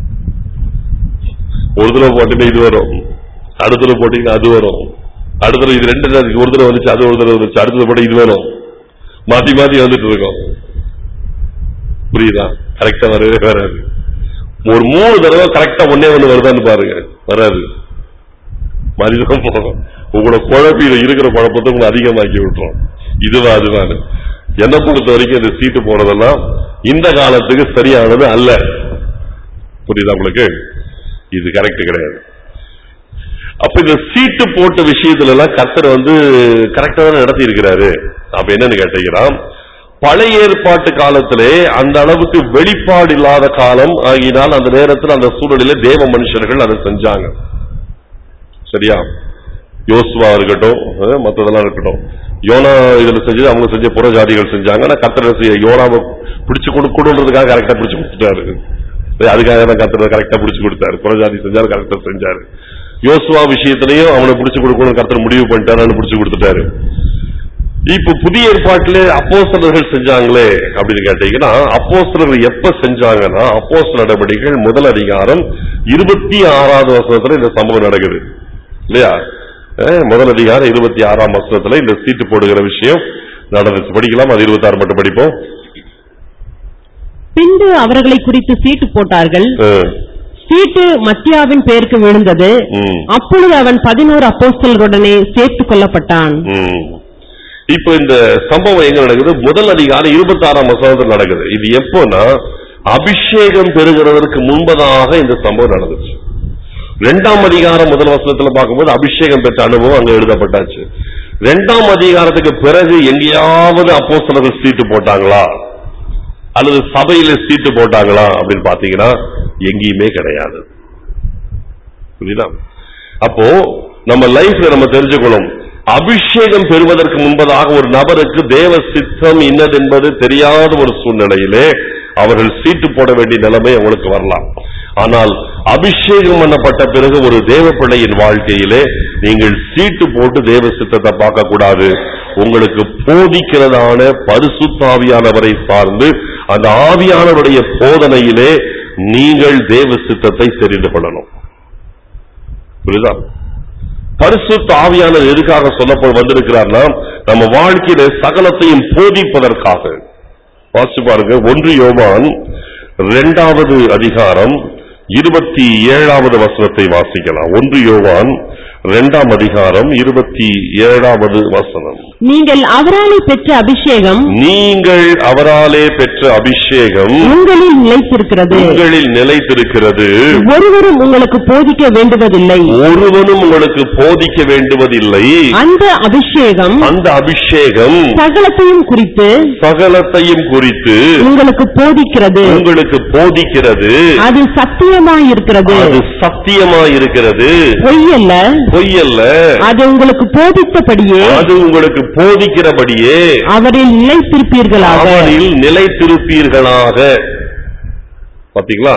ஒரு தடவை போட்டீங்கன்னா இது வரும் அடுத்த தடவை போட்டீங்கன்னா அது வரும் அடுத்த தடவை இது ரெண்டு தடவை இது ஒரு தடவை வந்துச்சு அது ஒரு தடவை வந்துச்சு அடுத்த தடவை போட்டா இது வரும் மாத்தி மாத்தி வந்துட்டு இருக்கோம் புரியுதா கரெக்டா வரவே வராது ஒரு மூணு தடவை கரெக்டா ஒன்னே ஒண்ணு வருதான்னு பாருங்க வராது மாதிரிதான் போகும் உங்களோட குழப்பியில இருக்கிற குழப்பத்தை உங்களை அதிகமாக்கி விட்டுரும் இதுவா அதுவான்னு என்னை பொறுத்த வரைக்கும் இந்த சீட்டு போறதெல்லாம் இந்த காலத்துக்கு சரியானது அல்ல புரியுதா உங்களுக்கு இது கரெக்ட் கிடையாது அப்ப இந்த சீட்டு போட்ட விஷயத்துல எல்லாம் கர்த்தர் வந்து கரெக்டா தான் நடத்தி இருக்கிறாரு அப்ப என்னன்னு கேட்டீங்கன்னா பழைய ஏற்பாட்டு காலத்திலே அந்த அளவுக்கு வெளிப்பாடு இல்லாத காலம் ஆகினால் அந்த நேரத்தில் அந்த சூழலிலே தேவ மனுஷர்கள் அதை செஞ்சாங்க சரியா யோசுவா இருக்கட்டும் அஹ், மத்ததெல்லாம் இருக்கட்டும் யோனா இதுல செஞ்சது அவங்க செஞ்ச புறஜாதிகள் செஞ்சாங்க ஆனா கர்த்தர் செய்ய யோனாவை பிடிச்சு கொடுக்கணுன்றதுக்காக கரெக்டா பிடிச்சு கொடுத்துட்டாரு சரி, அதுக்காக தான் கர்த்தர் கரெக்டா பிடிச்சு கொடுத்தாரு புறஜாதி செஞ்சாரு கரெக்டா செஞ்சாரு யோசுவா விஷயத்திலையும் அவனை பிடிச்சு கொடுக்கணும் கர்த்தர் முடிவு பண்ணிட்டாரு பிடிச்சு கொடுத்துட்டாரு இப்ப புதிய ஏற்பாட்டிலே அப்போஸ்தலர்கள் செஞ்சாங்களே அப்படின்னு கேட்டீங்கன்னா அப்போஸ்தலர்கள் எப்ப செஞ்சாங்கன்னா அப்போஸ்தல நடவடிக்கைகள் முதல் அதிகாரம் இருபத்தி ஆறாவது வசனத்துல இந்த சம்பவம் நடக்குது இல்லையா அஹ், முதல் அதிகாரம் இருபத்தி ஆறாம் வசனத்துல இந்த சீட்டு போடுகிற விஷயம் நடந்துச்சு படிக்கலாம் அது இருபத்தி ஆறு மட்டும் படிப்போம் பின்பு அவர்களை குறித்து சீட்டு போட்டார்கள் அஹ், சீட்டு மத்தியாவின் பேருக்கு விழுந்தது ம், அப்பொழுது அவன் பதினோரு அப்போஸ்தலருடனே சேர்த்துக் கொள்ளப்பட்டான் ம். இப்ப இந்த சம்பவம் எங்க நடக்குது முதல் அதிகாரம் இருபத்தி ஆறாம் வசனத்தில் நடக்குது இது எப்போன்னா அபிஷேகம் பெறுகிறதற்கு முன்பதாக இந்த சம்பவம் நடந்துச்சு இரண்டாம் அதிகாரம் முதல் வசனத்துல பார்க்கும்போது அபிஷேகம் பெற்ற அனுபவம் அங்க எழுதப்பட்டாச்சு இரண்டாம் அதிகாரத்துக்கு பிறகு எங்கேயாவது அப்போஸ்தலர்கள் சீட்டு போட்டாங்களா அல்லது சபையில சீட்டு போட்டாங்களா அப்படின்னு பாத்தீங்கன்னா எங்கேயுமே கிடையாது புரியுதா அப்போ நம்ம லைஃப்ல நம்ம தெரிஞ்சுக்கணும் அபிஷேகம் பெறுவதற்கு முன்பதாக ஒரு நபருக்கு தேவ சித்தம் இன்னது என்பது தெரியாத ஒரு சூழ்நிலையிலே அவர்கள் சீட்டு போட வேண்டிய நிலைமை அவங்களுக்கு வரலாம் ஆனால் அபிஷேகம் பண்ணப்பட்ட பிறகு ஒரு தேவ பிள்ளையின் வாழ்க்கையிலே நீங்கள் சீட்டு போட்டு தேவ சித்தத்தை பார்க்க கூடாது உங்களுக்கு போதிக்கிறதான பரிசுத்தாவியானவரை சார்ந்து அந்த ஆவியானவருடைய போதனையிலே நீங்கள் தேவ சித்தத்தை தெரிந்து கொள்ளணும் புரியுதா பரிசுத்த ஆவியானவர் எதுக்காக சொல்லப்போ வந்திருக்கிறார்னா நம்ம வாழ்க்கையில சகலத்தையும் போதிப்பதற்காக வாசிச்சு பாருங்க ஒன்று யோவான் இரண்டாவது அதிகாரம் இருபத்தி ஏழாவது வசனத்தை வாசிக்கலாம் ஒன்று யோவான் இரண்டாம் அதிகாரம் இருபத்தி ஏழாவது வசனம் நீங்கள் அவராலே பெற்ற அபிஷேகம் நீங்கள் அவராலே பெற்ற அபிஷேகம் உங்களில் நிலைத்திருக்கிறது உங்களில் நிலைத்திருக்கிறது ஒருவரும் உங்களுக்கு போதிக்க வேண்டுவதில்லை ஒருவனும் உங்களுக்கு போதிக்க வேண்டுவதில்லை அந்த அபிஷேகம் அந்த அபிஷேகம் சகலத்தையும் குறித்து சகலத்தையும் குறித்து உங்களுக்கு போதிக்கிறது உங்களுக்கு போதிக்கிறது அது சத்தியமாயிருக்கிறது அது சத்தியமாயிருக்கிறது பொய்யல்ல பொய்யல்ல அது உங்களுக்கு போதித்தபடியே அது உங்களுக்கு போதிக்கிறபடியே அவரில் நிலைத்திருப்பீர்களாக அவனில் நிலைத்திருப்பீர்களாக பாத்தீங்களா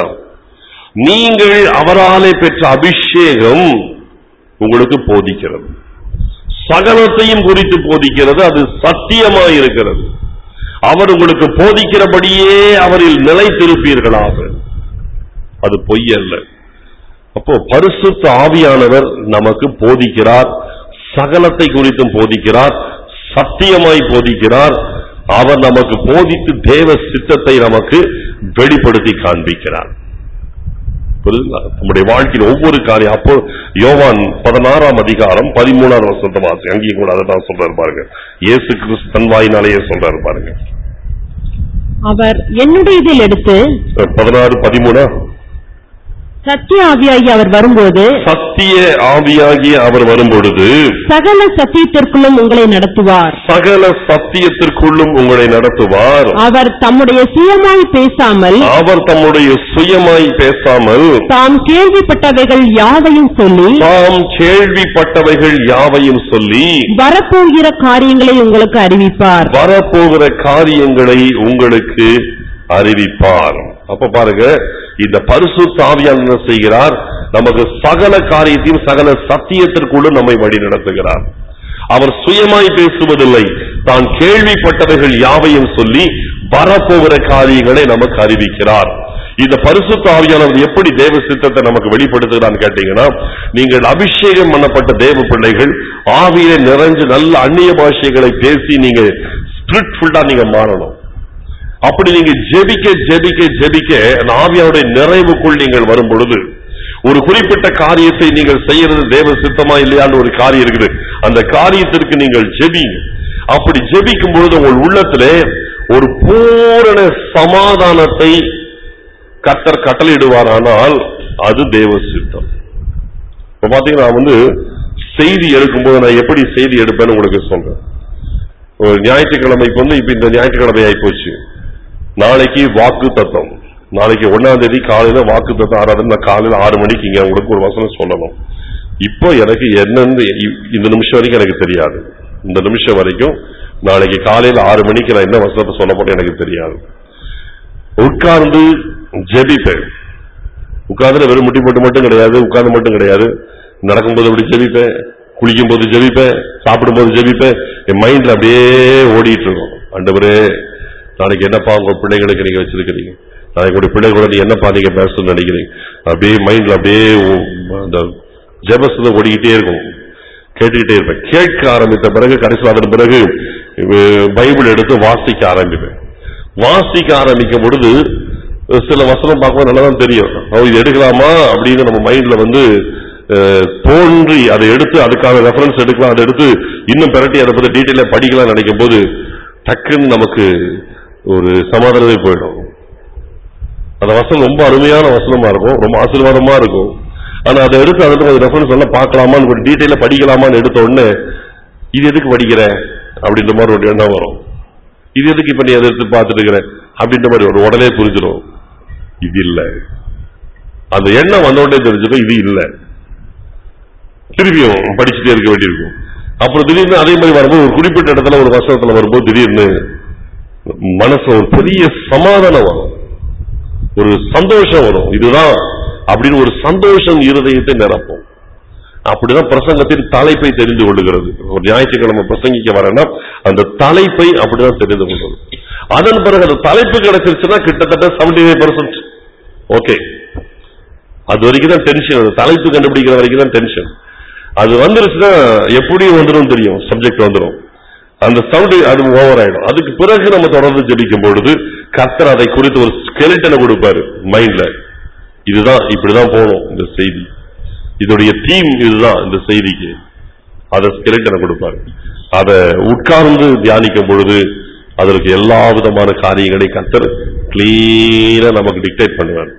நீங்கள் அவராலே பெற்ற அபிஷேகம் உங்களுக்கு போதிக்கிறது சகலத்தையும் குறித்து போதிக்கிறது அது சத்தியமாயிருக்கிறது அவர் உங்களுக்கு போதிக்கிறபடியே அவரில் நிலைத்திருப்பீர்களாக அது பொய் அல்ல அப்போ பரிசுத்த ஆவியானவர் நமக்கு போதிக்கிறார் சகலத்தை குறித்தும் போதிக்கிறார் சத்தியமாய் போதிக்கிறார் அவர் நமக்கு போதித்து தேவ சித்தத்தை நமக்கு வெளிப்படுத்தி காண்பிக்கிறார் புரியுதுங்களா நம்முடைய வாழ்க்கையில் ஒவ்வொரு காரியம் அப்போ யோவான் பதினாறாம் அதிகாரம் பதிமூணாம் வசந்த வாசி அங்கேயும் கூட அதை தான் சொல்றாரு பாருங்க இயேசு கிறிஸ்து தன் வாயினாலேயே சொல்றாரு பாருங்க அவர் என்னுடையதில் எடுத்து பதினாறு பதிமூணா சத்திய ஆவியாகி அவர் வரும்போது சத்திய ஆவியாகிய அவர் வரும்பொழுது சகல சத்தியத்திற்குள்ளும் உங்களை நடத்துவார் சகல சத்தியத்திற்குள்ளும் உங்களை நடத்துவார் அவர் தம்முடைய சுயமாய் பேசாமல் அவர் தம்முடைய சுயமாய் பேசாமல் தாம் கேள்விப்பட்டவைகள் யாவையும் சொல்லி தாம் கேள்விப்பட்டவைகள் யாவையும் சொல்லி வரப்போகிற காரியங்களை உங்களுக்கு அறிவிப்பார் வரப்போகிற காரியங்களை உங்களுக்கு அறிவிப்பார் அப்ப பாருங்க இந்த பரிசு தாவியால் என்ன செய்கிறார் நமக்கு சகல காரியத்தையும் சகல சத்தியத்திற்குள்ளும் நம்மை வழி நடத்துகிறார் அவர் சுயமாய் பேசுவதில்லை தான் கேள்விப்பட்டவைகள் யாவையும் சொல்லி வரப்போகிற காரியங்களை நமக்கு அறிவிக்கிறார் இந்த பரிசுத்த ஆவியானவர் எப்படி தேவ சித்தத்தை நமக்கு வெளிப்படுத்துகிறான்னு கேட்டீங்கன்னா நீங்கள் அபிஷேகம் பண்ணப்பட்ட தேவ பிள்ளைகள் ஆவியில நிறைஞ்சு நல்ல அந்நிய பாஷைகளை பேசி நீங்க ஸ்பிரிட்ஃபுல்லா நீங்க மாறணும் அப்படி நீங்க ஜெபிக்க ஜெபிக்க ஜெபிக்க அந்த ஆவியாவுடைய நிறைவுக்குள் நீங்கள் வரும் பொழுது ஒரு குறிப்பிட்ட காரியத்தை நீங்கள் செய்யறது தேவ சித்தமா இல்லையான்னு ஒரு காரியம் இருக்குது அந்த காரியத்திற்கு நீங்கள் ஜெபிங்க அப்படி ஜெபிக்கும் பொழுது உங்கள் உள்ளத்திலே ஒரு பூரண சமாதானத்தை கத்தர் கட்டளையிடுவாரானால் அது தேவ சித்தம் இப்ப பாத்தீங்கன்னா நான் வந்து செய்தி எடுக்கும்போது நான் எப்படி செய்தி எடுப்பேன்னு உங்களுக்கு சொல்றேன் ஒரு ஞாயிற்றுக்கிழமைக்கு வந்து இப்ப இந்த ஞாயிற்றுக்கிழமை ஆயிப்போச்சு நாளைக்கு வாக்கு தத்தம் நாளைக்கு ஒன்னாம் தேதி காலையில வாக்கு தத்தம் ஆறாவது நான் காலையில ஆறு மணிக்கு இங்க உங்களுக்கு ஒரு வசனம் சொல்லணும் இப்போ எனக்கு என்னன்னு இ- இந்த நிமிஷம் வரைக்கும் எனக்கு தெரியாது இந்த நிமிஷம் வரைக்கும் நாளைக்கு காலையில ஆறு மணிக்கு நான் என்ன வசனத்தை சொல்ல போறேன் எனக்கு தெரியாது உட்கார்ந்து ஜெபிப்பேன் உட்கார்ந்து வெறும் முட்டி போட்டு மட்டும் கிடையாது உட்கார்ந்து மட்டும் கிடையாது நடக்கும்போது அப்படி ஜெபிப்பேன் குளிக்கும் போது ஜெபிப்பேன் சாப்பிடும் போது ஜெபிப்பேன் என் மைண்ட்ல அப்படியே ஓடிட்டு இருக்கும் ஆண்டவரே நாளைக்கு என்னப்பா உங்க பிள்ளைகளுக்கு நீங்க வச்சிருக்கிறீங்க நாளைக்கு உங்க பிள்ளைகளோட நீ என்னப்பா நீங்க பேசணும்னு நினைக்கிறீங்க அப்படியே மைண்ட்ல அப்படியே ஓ- அந்த ஜெபஸ்ல ஓடிக்கிட்டே இருக்கும் கேட்டுக்கிட்டே இருப்பேன் கேட்க ஆரம்பித்த பிறகு கடைசியில் அதன் பிறகு அஹ், பைபிள் எடுத்து வாசிக்க ஆரம்பிப்பேன் வாசிக்க ஆரம்பிக்கும் பொழுது அஹ், சில வசனம் பார்க்கும்போது நல்லா தான் தெரியும் ஓ, இது எடுக்கலாமா அப்படின்னு நம்ம மைண்ட்ல வந்து அஹ், தோன்றி அதை எடுத்து அதுக்கான ரெஃபரன்ஸ் எடுக்கலாம் அதை எடுத்து இன்னும் பிரட்டி அதை பத்தி டீட்டெயிலா படிக்கலாம் நினைக்கும் போது டக்குன்னு நமக்கு ஒரு சமாதானமே போயிடும் அந்த வசனம் ரொம்ப அருமையான வசனமா இருக்கும் ரொம்ப ஆசீர்வாதமா இருக்கும் ஆனா அதை எடுத்து அதுக்கு ரெஃபரன்ஸ் எல்லாம் பார்க்கலாமான்னு ஒரு டீட்டெயில படிக்கலாமான்னு எடுத்த உடனே இது எதுக்கு படிக்கிற அப்படின்ற மாதிரி ஒரு எண்ணம் வரும் இது எதுக்கு இப்ப நீ அதை எடுத்து பார்த்துட்டு இருக்கிற அப்படின்ற மாதிரி ஒரு உடனே புரிஞ்சிடும் இது இல்ல அந்த எண்ணம் வந்த உடனே தெரிஞ்சிடும் இது இல்ல திருப்பியும் படிச்சுட்டே இருக்க வேண்டியிருக்கும் அப்புறம் திடீர்னு அதே மாதிரி வரும்போது ஒரு குறிப்பிட்ட இடத்துல ஒரு வசனத்துல வரும்போது திடீர்னு மனசு ஒரு பெரிய சமாதானம் வரும் ஒரு சந்தோஷம் வரும் இதுதான் அப்படின்னு ஒரு சந்தோஷம் இருதயத்தை நிரப்பும் அப்படிதான் பிரசங்கத்தின் தலைப்பை தெரிந்து கொள்ளுகிறது ஒரு ஞாயிற்றுக்கிழமை பிரசங்கிக்க வரேன்னா அந்த தலைப்பை அப்படிதான் தெரிந்து கொள்வது அதன் பிறகு அந்த தலைப்பு கிடைச்சிருச்சுன்னா கிட்டத்தட்ட செவன்டி ஃபைவ் ஓகே அது வரைக்கும் தான் டென்ஷன் அந்த தலைப்பு கண்டுபிடிக்கிற வரைக்கும் தான் டென்ஷன் அது வந்துருச்சுன்னா எப்படியும் வந்துடும் தெரியும் சப்ஜெக்ட் வந்துடும் அந்த சவுண்ட் அது ஓவர் ஆயிடும் அதுக்கு பிறகு நம்ம தொடர்ந்து ஜெபிக்கும் பொழுது கர்த்தர் அதை குறித்து ஒரு ஸ்கெலிட்டனை கொடுப்பாரு மைண்ட்ல இதுதான் இப்படிதான் போகணும் இந்த செய்தி இதோடைய தீம் இதுதான் இந்த செய்திக்கு அதை ஸ்கெலிட்டனை கொடுப்பாரு அதை உட்கார்ந்து தியானிக்கும் பொழுது அதற்கு எல்லா விதமான காரியங்களையும் கர்த்தர் கிளீனா நமக்கு டிக்டேட் பண்ணுவார்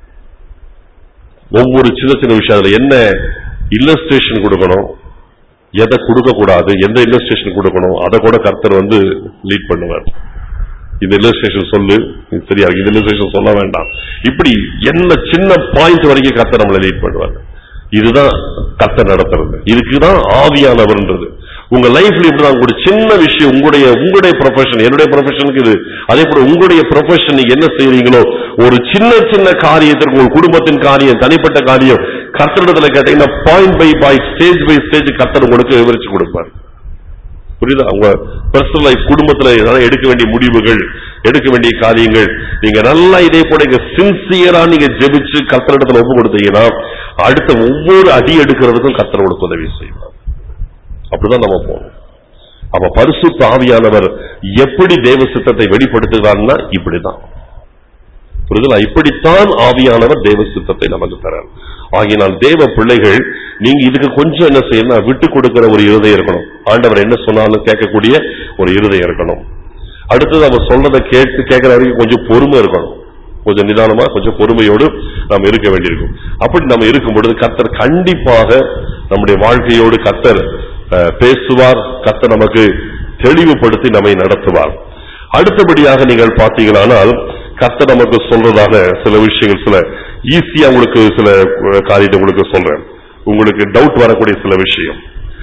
ஒவ்வொரு சின்ன சின்ன விஷயம் அதுல என்ன இல்லஸ்ட்ரேஷன் கொடுக்கணும் எதை கொடுக்க கூடாது எந்த இல்லஸ்ட்ரேஷன் கொடுக்கணும் அதை கூட கர்த்தர் வந்து லீட் பண்ணுவார் இந்த இல்லஸ்ட்ரேஷன் சொல்லு இது சரியா இருக்கு இந்த இல்லஸ்ட்ரேஷன் சொல்ல வேண்டாம் இப்படி என்ன சின்ன பாயிண்ட் வரைக்கும் கர்த்தர் நம்மளை லீட் பண்ணுவார் இதுதான் கர்த்தர் நடத்துறது இதுக்குதான் ஆவியானவர்ன்றது உங்க லைஃப்ல இப்படிதான் ஒரு சின்ன விஷயம் உங்களுடைய உங்களுடைய ப்ரொஃபஷன் என்னுடைய ப்ரொஃபஷனுக்கு இது அதே போல உங்களுடைய ப்ரொஃபஷன் நீங்க என்ன செய்றீங்களோ ஒரு சின்ன சின்ன காரியத்திற்கு உங்க குடும்பத்தின் காரியம் தனிப்பட்ட காரியம் கர்த்தரிடத்துல கேட்டீங்கன்னா point by point stage by stage கர்த்தர் உங்களுக்கு விவரிச்சு கொடுப்பார் புரியுதா உங்க பர்சனல் லைஃப் குடும்பத்துல ஏதாவது எடுக்க வேண்டிய முடிவுகள் எடுக்க வேண்டிய காரியங்கள் நீங்க நல்லா இதே போல இங்க சின்சியரா நீங்க ஜெபிச்சு கர்த்தரிடத்துல ஒப்பு கொடுத்தீங்கன்னா அடுத்த ஒவ்வொரு அடி எடுக்கிறதுக்கும் கர்த்தர் உங்களுக்கு உதவி செய்வார் அப்படிதான் நம்ம போகணும் அப்ப பரிசுத்த ஆவியானவர் எப்படி தேவ சித்தத்தை வெளிப்படுத்துகிறார்னா இப்படிதான் புரியுதுங்களா இப்படித்தான் ஆவியானவர் தேவ சித்தத்தை நமக்கு தரார் ஆகினால் தேவ பிள்ளைகள் நீங்க இதுக்கு கொஞ்சம் என்ன செய்யணும் விட்டு கொடுக்கிற ஒரு இருதயம் இருக்கணும் ஆண்டவர் என்ன சொன்னாலும் கேட்கக்கூடிய ஒரு இருதயம் இருக்கணும் அடுத்தது அவர் சொல்றதை கேட்டு கேட்கிற வரைக்கும் கொஞ்சம் பொறுமை இருக்கணும் கொஞ்சம் நிதானமா கொஞ்சம் பொறுமையோடு நாம் இருக்க வேண்டியிருக்கும் அப்படி நம்ம இருக்கும் பொழுது கர்த்தர் கண்டிப்பாக நம்முடைய வாழ்க்கையோடு கர்த்தர் அஹ், பேசுவார் கர்த்தர் நமக்கு தெளிவுபடுத்தி நம்மை நடத்துவார் அடுத்தபடியாக நீங்கள் பார்த்தீங்களானால் கர்த்தர் நமக்கு சொல்றதாக சில விஷயங்கள் சில ஈஸியா உங்களுக்கு சில அஹ், காரியத்தை உங்களுக்கு சொல்றேன் உங்களுக்கு டவுட் வரக்கூடிய சில விஷயம்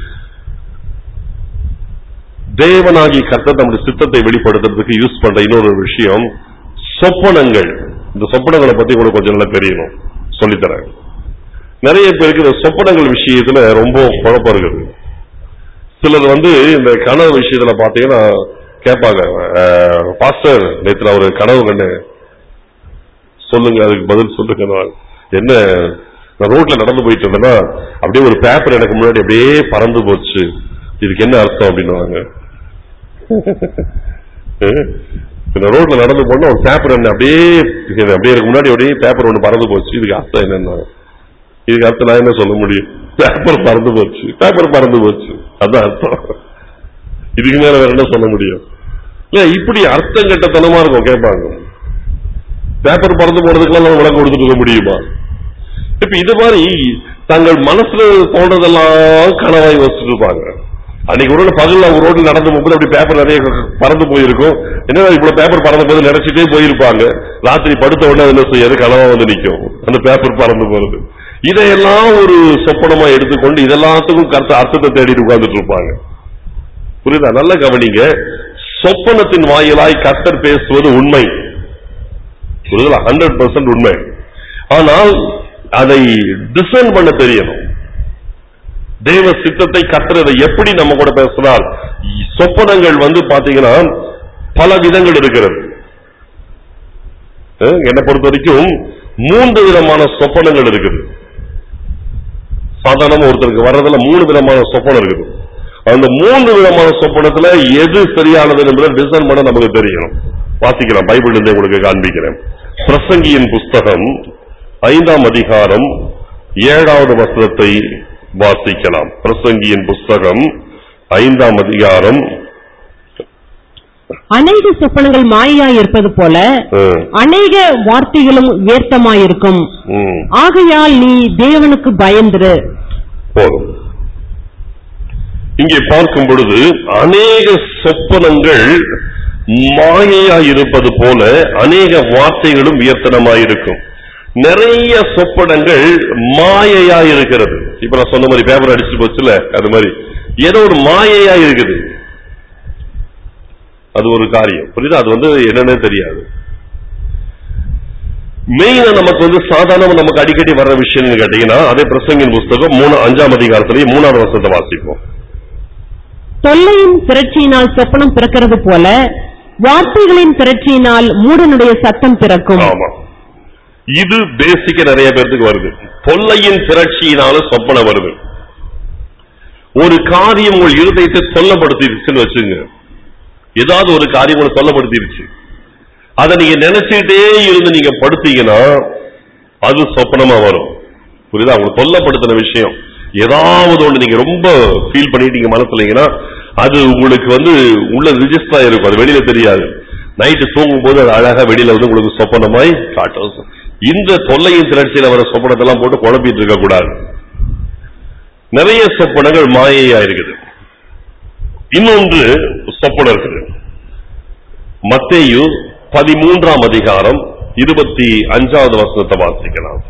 தேவனாகி கர்த்தர் நம்முடைய சித்தத்தை வெளிப்படுத்துறதுக்கு யூஸ் பண்ற இன்னொரு விஷயம் சொப்பனங்கள் இந்த சொப்பனங்களை பத்தி உங்களுக்கு கொஞ்சம் நல்லா தெரியணும் சொல்லித்தரேன் நிறைய பேருக்கு இந்த சொப்பனங்கள் விஷயத்துல ரொம்ப குழப்பம் இருக்குது சிலர் வந்து இந்த கனவு விஷயத்துல பாத்தீங்கன்னா கேட்பாங்க "அஹ், பாஸ்டர் நேத்துல ஒரு கனவு கண்டு சொல்லுங்க அதுக்கு பதில் சொல்லுங்க நான் என்ன நான் ரோட்ல நடந்து போயிட்டு இருந்தேன்னா அப்படியே ஒரு பேப்பர் எனக்கு முன்னாடி அப்படியே பறந்து போச்சு இதுக்கு என்ன அர்த்தம் அப்படின்னுவாங்க அஹ், இந்த ரோட்ல நடந்து போனா ஒரு பேப்பர் என்ன அப்படியே இது அப்படியே எனக்கு முன்னாடி அப்படியே பேப்பர் ஒண்ணு பறந்து போச்சு இதுக்கு அர்த்தம் என்னன்னா இதுக்கு அர்த்தம் நான் என்ன சொல்ல முடியும் பேப்பர் பறந்து போச்சு பேப்பர் பறந்து போச்சு அதான் அர்த்தம் இதுக்கு மேல வேற என்ன சொல்ல முடியும் இல்ல இப்படி அர்த்தம் கெட்டத்தனமா இருக்கும் கேட்பாங்க பேப்பர் பறந்து போறதுக்கெல்லாம் நம்ம விளக்கம் கொடுத்துட்டு இருக்க முடியுமா இப்ப இது மாதிரி தங்கள் மனசுல தோன்றதெல்லாம் கனவாய் வச்சுட்டு இருப்பாங்க அன்னைக்கு ஒரு நாள் பகல்ல அவங்க ரோட்ல நடந்து போகும்போது அப்படி பேப்பர் நிறைய பறந்து போயிருக்கும் என்ன இவ்வளவு பேப்பர் பறந்து போது நினைச்சிட்டே போயிருப்பாங்க ராத்திரி படுத்த உடனே அது என்ன செய்யாது கனவா வந்து நிக்கும் அந்த பேப்பர் பறந்து போறது இதையெல்லாம் ஒரு சொப்பனமா எடுத்துக்கொண்டு இதெல்லாத்துக்கும் கருத்து அர்த்தத்தை தேடிட்டு உட்கார்ந்துட்டு இருப்பாங்க புரியுதா நல்ல கவனிங்க சொப்பனத்தின் வாயிலாய் கர்த்தர் பேசுவது உண்மை புரியுதா ஹண்ட்ரட் பர்சன்ட் உண்மை ஆனால் அதை டிசைன் பண்ண தெரியணும் தேவ சித்தத்தை கத்துறதை எப்படி நம்ம கூட பேசினால் சொப்பனங்கள் வந்து பாத்தீங்கன்னா பல விதங்கள் இருக்கிறது அஹ், என்னை பொறுத்த வரைக்கும் மூன்று விதமான சொப்பனங்கள் இருக்குது சாதாரணமா ஒருத்தருக்கு வர்றதுல மூணு விதமான சொப்பனம் இருக்குது அந்த மூன்று விதமான சொப்பனத்துல எது சரியானது என்பதை டிசைன் பண்ண நமக்கு தெரியணும் வாசிக்கலாம் பைபிள் இருந்து உங்களுக்கு காண்பிக்கிறேன் பிரசங்கியின் புஸ்தகம் ஐந்தாம் அதிகாரம் ஏழாவது வசனத்தை வாசிக்கலாம் பிரசங்கியின் புஸ்தகம் ஐந்தாம் அதிகாரம் அநேக சொப்பனங்கள் மாயையாய் இருப்பது போல ம், அநேக வார்த்தைகளும் வியர்த்தமாயிருக்கும் ம், ஆகையால் நீ தேவனுக்கு பயந்திரு போதும் இங்கே பார்க்கும் பொழுது அநேக சொப்பனங்கள் மாயையாய் இருப்பது போல அநேக வார்த்தைகளும் வியர்த்தனமாயிருக்கும் நிறைய சொப்பனங்கள் மாயையாய் இருக்கிறது இப்ப நான் சொன்ன மாதிரி பேப்பர் அடிச்சு போச்சுல அது மாதிரி ஏதோ ஒரு மாயையா இருக்குது அது ஒரு காரியம் புரியுதா அது வந்து என்னன்னே தெரியாது மெயினா நமக்கு வந்து சாதாரணமா நமக்கு அடிக்கடி வர்ற விஷயம்னு கேட்டீங்கன்னா அதே பிரசங்கின் புஸ்தகம் மூணு அஞ்சாம் அதிகாரத்திலேயே மூணாவது வருஷத்தை வாசிப்போம் தொல்லையின் திரட்சியினால் சொப்பனம் பிறக்கிறது போல வார்த்தைகளின் திரட்சியினால் மூடனுடைய சத்தம் பிறக்கும் ஆமா இது பேசிக்க நிறைய பேர்த்துக்கு வருது தொல்லையின் திரட்சியினால சொப்பனம் வருது ஒரு காரியம் உங்கள் இருதயத்தை சொல்லப்படுத்திருச்சுன்னு வச்சுங்க ஏதாவது ஒரு காரியம் உங்களை சொல்லப்படுத்திருச்சு அதை நீங்க நினைச்சுக்கிட்டே இருந்து நீங்க படுத்தீங்கன்னா அது சொப்பனமா வரும் புரியுதா உங்களுக்கு சொல்லப்படுத்தின விஷயம் ஏதாவது ஒண்ணு நீங்க ரொம்ப ஃபீல் பண்ணிட்டீங்க மனசுலீங்கன்னா அது உங்களுக்கு வந்து உள்ள ரிஜிஸ்டர் ஆயிருக்கும் அது வெளியில தெரியாது நைட்டு தூங்கும் போது அது அழகா வெளியில வந்து உங்களுக்கு சொப்பனமாய் காட்டும் இந்த தொல்லையின் திரட்சியில வர சொப்பனத்தெல்லாம் போட்டு குழப்பிட்டு இருக்க கூடாது நிறைய சொப்பனங்கள் மாயையா இருக்குது இன்னொன்று சொப்பனம் இருக்குது மத்தேயு பதிமூன்றாம் அதிகாரம் இருபத்தி அஞ்சாவது வசனத்தை வாசிக்கலாம்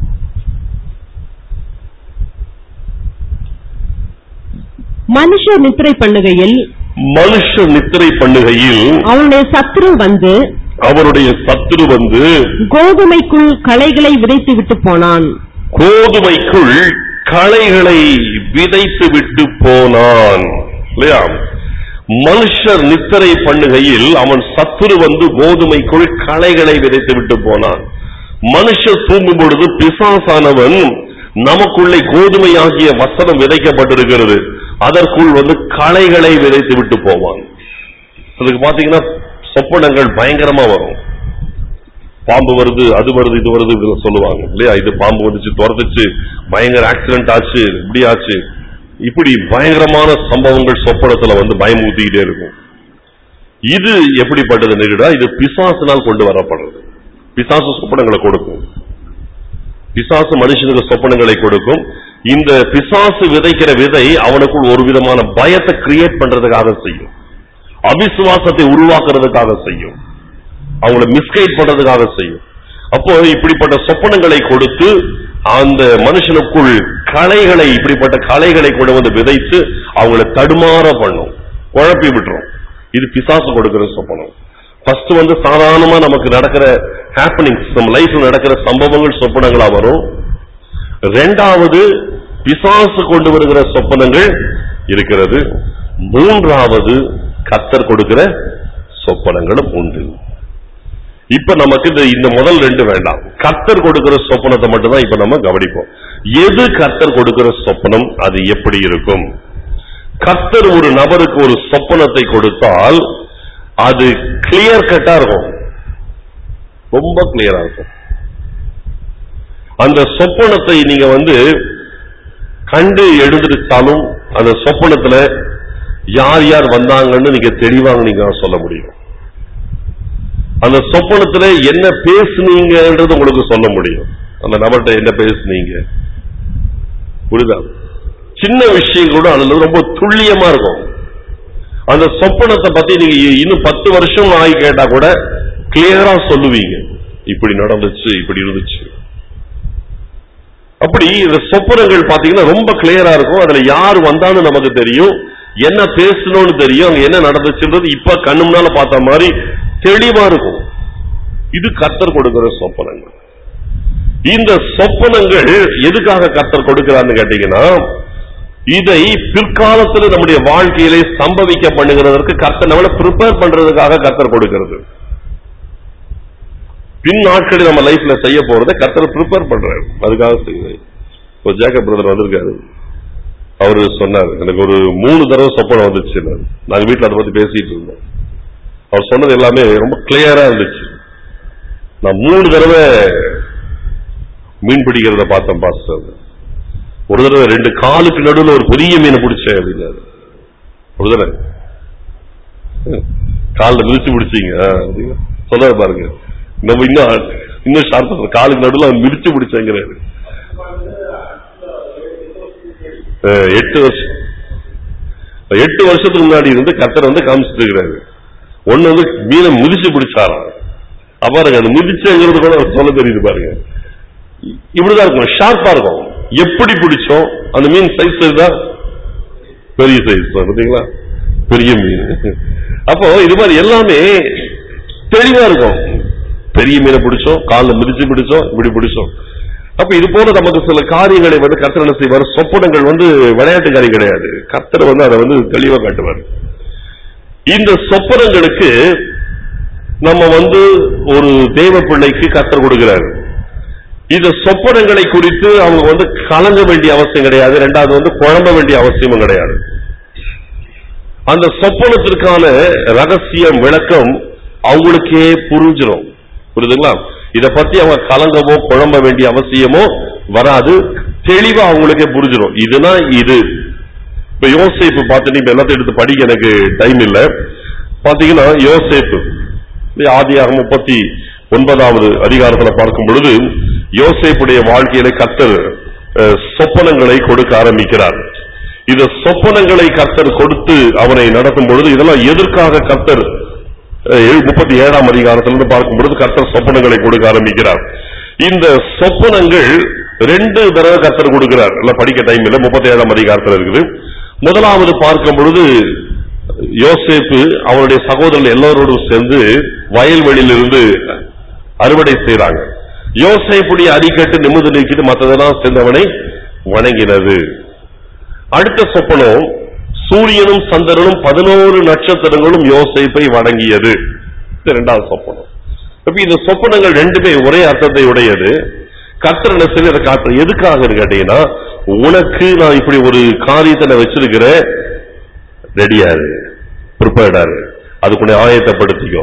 மனுஷர் நித்திரை பண்ணுகையில் மனுஷ நித்திரை பண்ணுகையில் அவனுடைய சத்துரு வந்து அவருடைய சத்துரு வந்து கோதுமைக்குள் களைகளை விதைத்து விட்டு போனான் கோதுமைக்குள் களைகளை விதைத்து விட்டு போனான் இல்லையா மனுஷர் நித்திரை பண்ணுகையில் அவன் சத்துரு வந்து கோதுமைக்குள் களைகளை விதைத்து விட்டு போனான் மனுஷர் தூங்கும் பொழுது பிசாசானவன் நமக்குள்ளே கோதுமையாகிய வசனம் விதைக்கப்பட்டிருக்கிறது அதற்குள் வந்து களைகளை விதைத்து விட்டு போவான் அதுக்கு பாத்தீங்கன்னா சொப்பனங்கள் பயங்கரமா வரும் பாம்பு வருது அது வருது இது வருது இதெல்லாம் சொல்லுவாங்க இல்லையா இது பாம்பு வந்துச்சு துரத்துச்சு பயங்கர ஆக்சிடென்ட் ஆச்சு இப்படி ஆச்சு இப்படி பயங்கரமான சம்பவங்கள் சொப்பனத்துல வந்து பயமூத்திக்கிட்டே இருக்கும் இது எப்படிப்பட்டது நேரிடா இது பிசாசினால் கொண்டு வரப்படுறது பிசாசு சொப்பனங்களை கொடுக்கும் பிசாசு மனுஷனுக்கு சொப்பனங்களை கொடுக்கும் இந்த பிசாசு விதைக்கிற விதை அவனுக்குள் ஒரு விதமான பயத்தை கிரியேட் பண்றதுக்காக செய்யும் அவிசுவாசத்தை உருவாக்குறதுக்காக செய்யும் அவங்களை மிஸ்கைட் பண்றதுக்காக செய்யும் அப்போ இப்படிப்பட்ட சொப்பனங்களை கொடுத்து அந்த மனுஷனுக்குள் கலைகளை இப்படிப்பட்ட கலைகளை கொண்டு வந்து விதைத்து அவங்களை தடுமாற பண்ணும் குழப்பி விட்டுரும் இது பிசாசு கொடுக்கிற சொப்பனம் ஃபர்ஸ்ட் வந்து சாதாரணமா நமக்கு நடக்கிற ஹாப்பனிங்ஸ் நம்ம லைஃப்ல நடக்கிற சம்பவங்கள் சொப்பனங்களா வரும் ரெண்டாவது பிசாசு கொண்டு வருகிற சொப்பனங்கள் இருக்கிறது மூன்றாவது கத்தர் கொடுக்கிற சொப்பனங்களும் உண்டு இப்ப நமக்கு இந்த இந்த முதல் ரெண்டு வேண்டாம் கர்த்தர் கொடுக்கிற சொப்பனத்தை மட்டும் தான் இப்ப நம்ம கவனிப்போம் எது கர்த்தர் கொடுக்கிற சொப்பனம் அது எப்படி இருக்கும் கர்த்தர் ஒரு நபருக்கு ஒரு சொப்பனத்தை கொடுத்தால் அது கிளியர் கட்டா இருக்கும் ரொம்ப கிளியரா இருக்கும் அந்த சொப்பனத்தை நீங்க வந்து கண்டு எழுந்திருச்சாலும் அந்த சொப்பனத்துல யார் யார் வந்தாங்கன்னு நீங்க தெளிவாக நீங்க சொல்ல முடியும் அந்த சொப்பனத்துல என்ன பேசுனீங்கன்றது உங்களுக்கு சொல்ல முடியும் அந்த நபர்கிட்ட என்ன பேசுனீங்க புரியுதா சின்ன விஷயம் கூட அதுல ரொம்ப துல்லியமா இருக்கும் அந்த சொப்பனத்தை பத்தி நீங்க இன்னும் பத்து வருஷம் ஆகி கேட்டா கூட கிளியரா சொல்லுவீங்க இப்படி நடந்துச்சு இப்படி இருந்துச்சு அப்படி இந்த சொப்பனங்கள் பாத்தீங்கன்னா ரொம்ப கிளியரா இருக்கும் அதுல யார் வந்தான்னு நமக்கு தெரியும் என்ன பேசணும்னு தெரியும் அங்க என்ன நடந்துச்சுன்றது இப்ப கண்ணு முன்னால பார்த்த மாதிரி தெளிவா இருக்கும் இது கர்த்தர் கொடுக்கிற சொப்பனங்கள் இந்த சொப்பனங்கள் எதுக்காக கர்த்தர் கொடுக்கிறான்னு கேட்டீங்கன்னா இதை பிற்காலத்தில் நம்முடைய வாழ்க்கையிலே சம்பவிக்க பண்ணுகிறதற்கு கர்த்தர் நம்மளை ப்ரிப்பேர் பண்றதுக்காக கர்த்தர் கொடுக்கிறது பின் நாட்களில் நம்ம லைஃப்ல செய்ய போறதை கர்த்தர் ப்ரிப்பேர் பண்றாரு அதுக்காக செய்யுது இப்போ ஜேக்கப் பிரதர் வந்திருக்காரு அவரு சொன்னார் எனக்கு ஒரு மூணு தடவை சொப்பனம் வந்துச்சு நாங்க வீட்டுல அதை பத்தி பேசிட்டு இருந்தோம் அவர் சொன்னது எல்லாமே ரொம்ப கிளியரா இருந்துச்சு நான் மூணு தடவை மீன் பிடிக்கிறத பார்த்தேன் பாஸ்டர் ஒரு தடவை ரெண்டு காலுக்கு நடுவில் ஒரு பெரிய மீனை பிடிச்சேன் அப்படின்னாரு ஒரு தடவை காலில் மிதிச்சு பிடிச்சீங்க சொல்ல பாருங்க நம்ம இன்னும் இன்னும் ஷார்ப்பா காலுக்கு நடுவில் அவன் மிதிச்சு பிடிச்சேங்கிறாரு அஹ், எட்டு வருஷம் எட்டு வருஷத்துக்கு முன்னாடி இருந்து கத்தர் வந்து காமிச்சிட்டு இருக்கிறாரு ஒண்ணு வந்து மீனை மிதிச்சு பிடிச்சாராம் பாருங்க அது மிதிச்சுங்கிறது கூட அவர் சொல்ல தெரியுது பாருங்க இ- இப்படிதான் இருக்கும் ஷார்ப்பா இருக்கும் எப்படி பிடிச்சோம் அந்த மீன் சைஸ் தான் பெரிய சைஸ் தான் பாத்தீங்களா பெரிய மீன் அப்போ இது மாதிரி எல்லாமே தெளிவா இருக்கும் பெரிய மீனை பிடிச்சோம் காலில் மிதிச்சு பிடிச்சோம் இப்படி பிடிச்சோம் அப்ப இது போல நமக்கு சில காரியங்களை வந்து கர்த்தர் என்ன செய்வார் சொப்பனங்கள் வந்து விளையாட்டு காரியம் கிடையாது கர்த்தர் வந்து அதை வந்து தெளிவா காட்டுவார் இந்த சொப்பனங்களுக்கு நம்ம வந்து ஒரு தேவ பிள்ளைக்கு கர்த்தர் கொடுக்கிறாரு இந்த சொப்பனங்களை குறித்து அவங்க வந்து கலங்க வேண்டிய அவசியம் கிடையாது ரெண்டாவது வந்து குழம்ப வேண்டிய அவசியமும் கிடையாது அந்த சொப்பனத்திற்கான ரகசியம் விளக்கம் அவங்களுக்கே புரிஞ்சிடும் புரியுதுங்களா இத பத்தி அவங்க கலங்கவோ குழம்ப வேண்டிய அவசியமோ வராது தெளிவா அவங்களுக்கே புரிஞ்சிடும் இதுனா இது இப்ப யோசேப்பு பார்த்து இப்ப எல்லாத்தையும் எடுத்து படிக்க எனக்கு டைம் இல்ல பாத்தீங்கன்னா யோசேப்பு ஆதியாக முப்பத்தி ஒன்பதாவது அதிகாரத்துல பார்க்கும் பொழுது யோசேப்புடைய வாழ்க்கையில கர்த்தர் அஹ், சொப்பனங்களை கொடுக்க ஆரம்பிக்கிறார் இந்த சொப்பனங்களை கர்த்தர் கொடுத்து அவனை நடத்தும் பொழுது இதெல்லாம் எதற்காக கர்த்தர் அஹ், முப்பத்தி ஏழாம் அதிகாரத்திலிருந்து பார்க்கும் பொழுது கர்த்தர் சொப்பனங்களை கொடுக்க ஆரம்பிக்கிறார் இந்த சொப்பனங்கள் ரெண்டு தடவை கர்த்தர் கொடுக்கிறார் எல்லாம் படிக்க டைம் இல்ல முப்பத்தி ஏழாம் அதிகாரத்தில் இருக்குது முதலாவது பார்க்கும் பொழுது யோசேப்பு அவருடைய சகோதரர்கள் எல்லோரோடும் சேர்ந்து வயல்வெளியிலிருந்து அறுவடை செய்றாங்க யோசேப்புடைய அடிக்கட்டு நிமிர்ந்து நிற்கிட்டு மற்றதெல்லாம் சேர்ந்தவனை வணங்கினது அடுத்த சொப்பனம் சூரியனும் சந்திரனும் பதினோரு நட்சத்திரங்களும் யோசேப்பை வணங்கியது இது இரண்டாவது சொப்பனம் இப்ப இந்த சொப்பனங்கள் ரெண்டுமே ஒரே அர்த்தத்தை உடையது கர்த்தர் என்ன செய்து அதை காட்டுற எதுக்காக கேட்டீங்கன்னா உனக்கு நான் இப்படி ஒரு காரியத்தை நான் வச்சிருக்கிறேன் ரெடியாரு ப்ரிப்பேர்டாரு அதுக்குள்ள ஆயத்தப்படுத்திக்கோ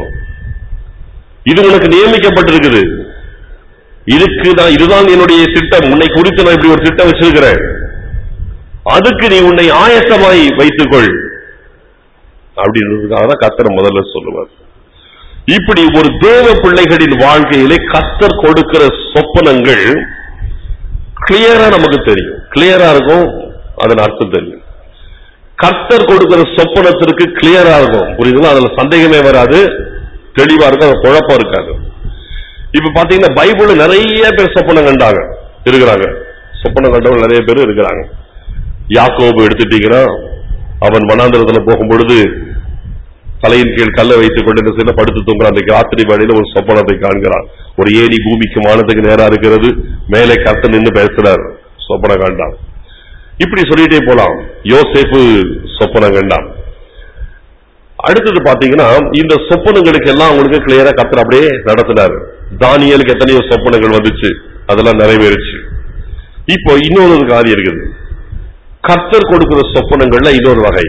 இது உனக்கு நியமிக்கப்பட்டிருக்குது இதுக்கு நான் இதுதான் என்னுடைய திட்டம் உன்னை குறித்து நான் இப்படி ஒரு திட்டம் வச்சிருக்கிறேன் அதுக்கு நீ உன்னை ஆயத்தமாய் வைத்துக்கொள் அப்படின்றதுக்காக தான் கத்தர் முதல்ல சொல்லுவார் இப்படி ஒரு தேவ பிள்ளைகளின் வாழ்க்கையிலே கத்தர் கொடுக்கிற சொப்பனங்கள் கிளியரா நமக்கு தெரியும் கிளியரா இருக்கும் அதன் அர்த்தம் தெரியும் கர்த்தர் கொடுக்கிற சொப்பனத்திற்கு கிளியரா இருக்கும் புரியுதுங்களா அதுல சந்தேகமே வராது தெளிவா இருக்கும் அது குழப்பம் இருக்காது இப்ப பாத்தீங்கன்னா பைபிள்ல நிறைய பேர் சொப்பனம் கண்டாங்க இருக்கிறாங்க சொப்பனம் கண்டவங்க நிறைய பேர் இருக்கிறாங்க யாக்கோபு எடுத்துட்டீங்கன்னா அவன் வனாந்தரத்துல போகும் பொழுது தலையின் கீழ் கல்லை வைத்துக் கொண்டு இந்த சின்ன படுத்து தூங்குற அந்த ராத்திரி வேளையில ஒரு சொப்பனத்தை காண்கிறான் ஒரு ஏரி பூமிக்கு வானத்துக்கு நேரா இருக்கிறது மேலே கர்த்தர் நின்னு பேசுறார் சொப்பனம் கண்டான் இப்படி சொல்லிட்டே போலாம் யோசேப்பு சொப்பனம் கண்டான் அடுத்தது பாத்தீங்கன்னா இந்த சொப்பனங்களுக்கு எல்லாம் அவங்களுக்கு கிளியரா கத்தர் அப்படியே நடத்தினார் தானியலுக்கு எத்தனையோ சொப்பனங்கள் வந்துச்சு அதெல்லாம் நிறைவேறுச்சு இப்போ இன்னொரு காரியம் இருக்குது கர்த்தர் கொடுக்கிற சொப்பனங்கள்ல இன்னொரு வகை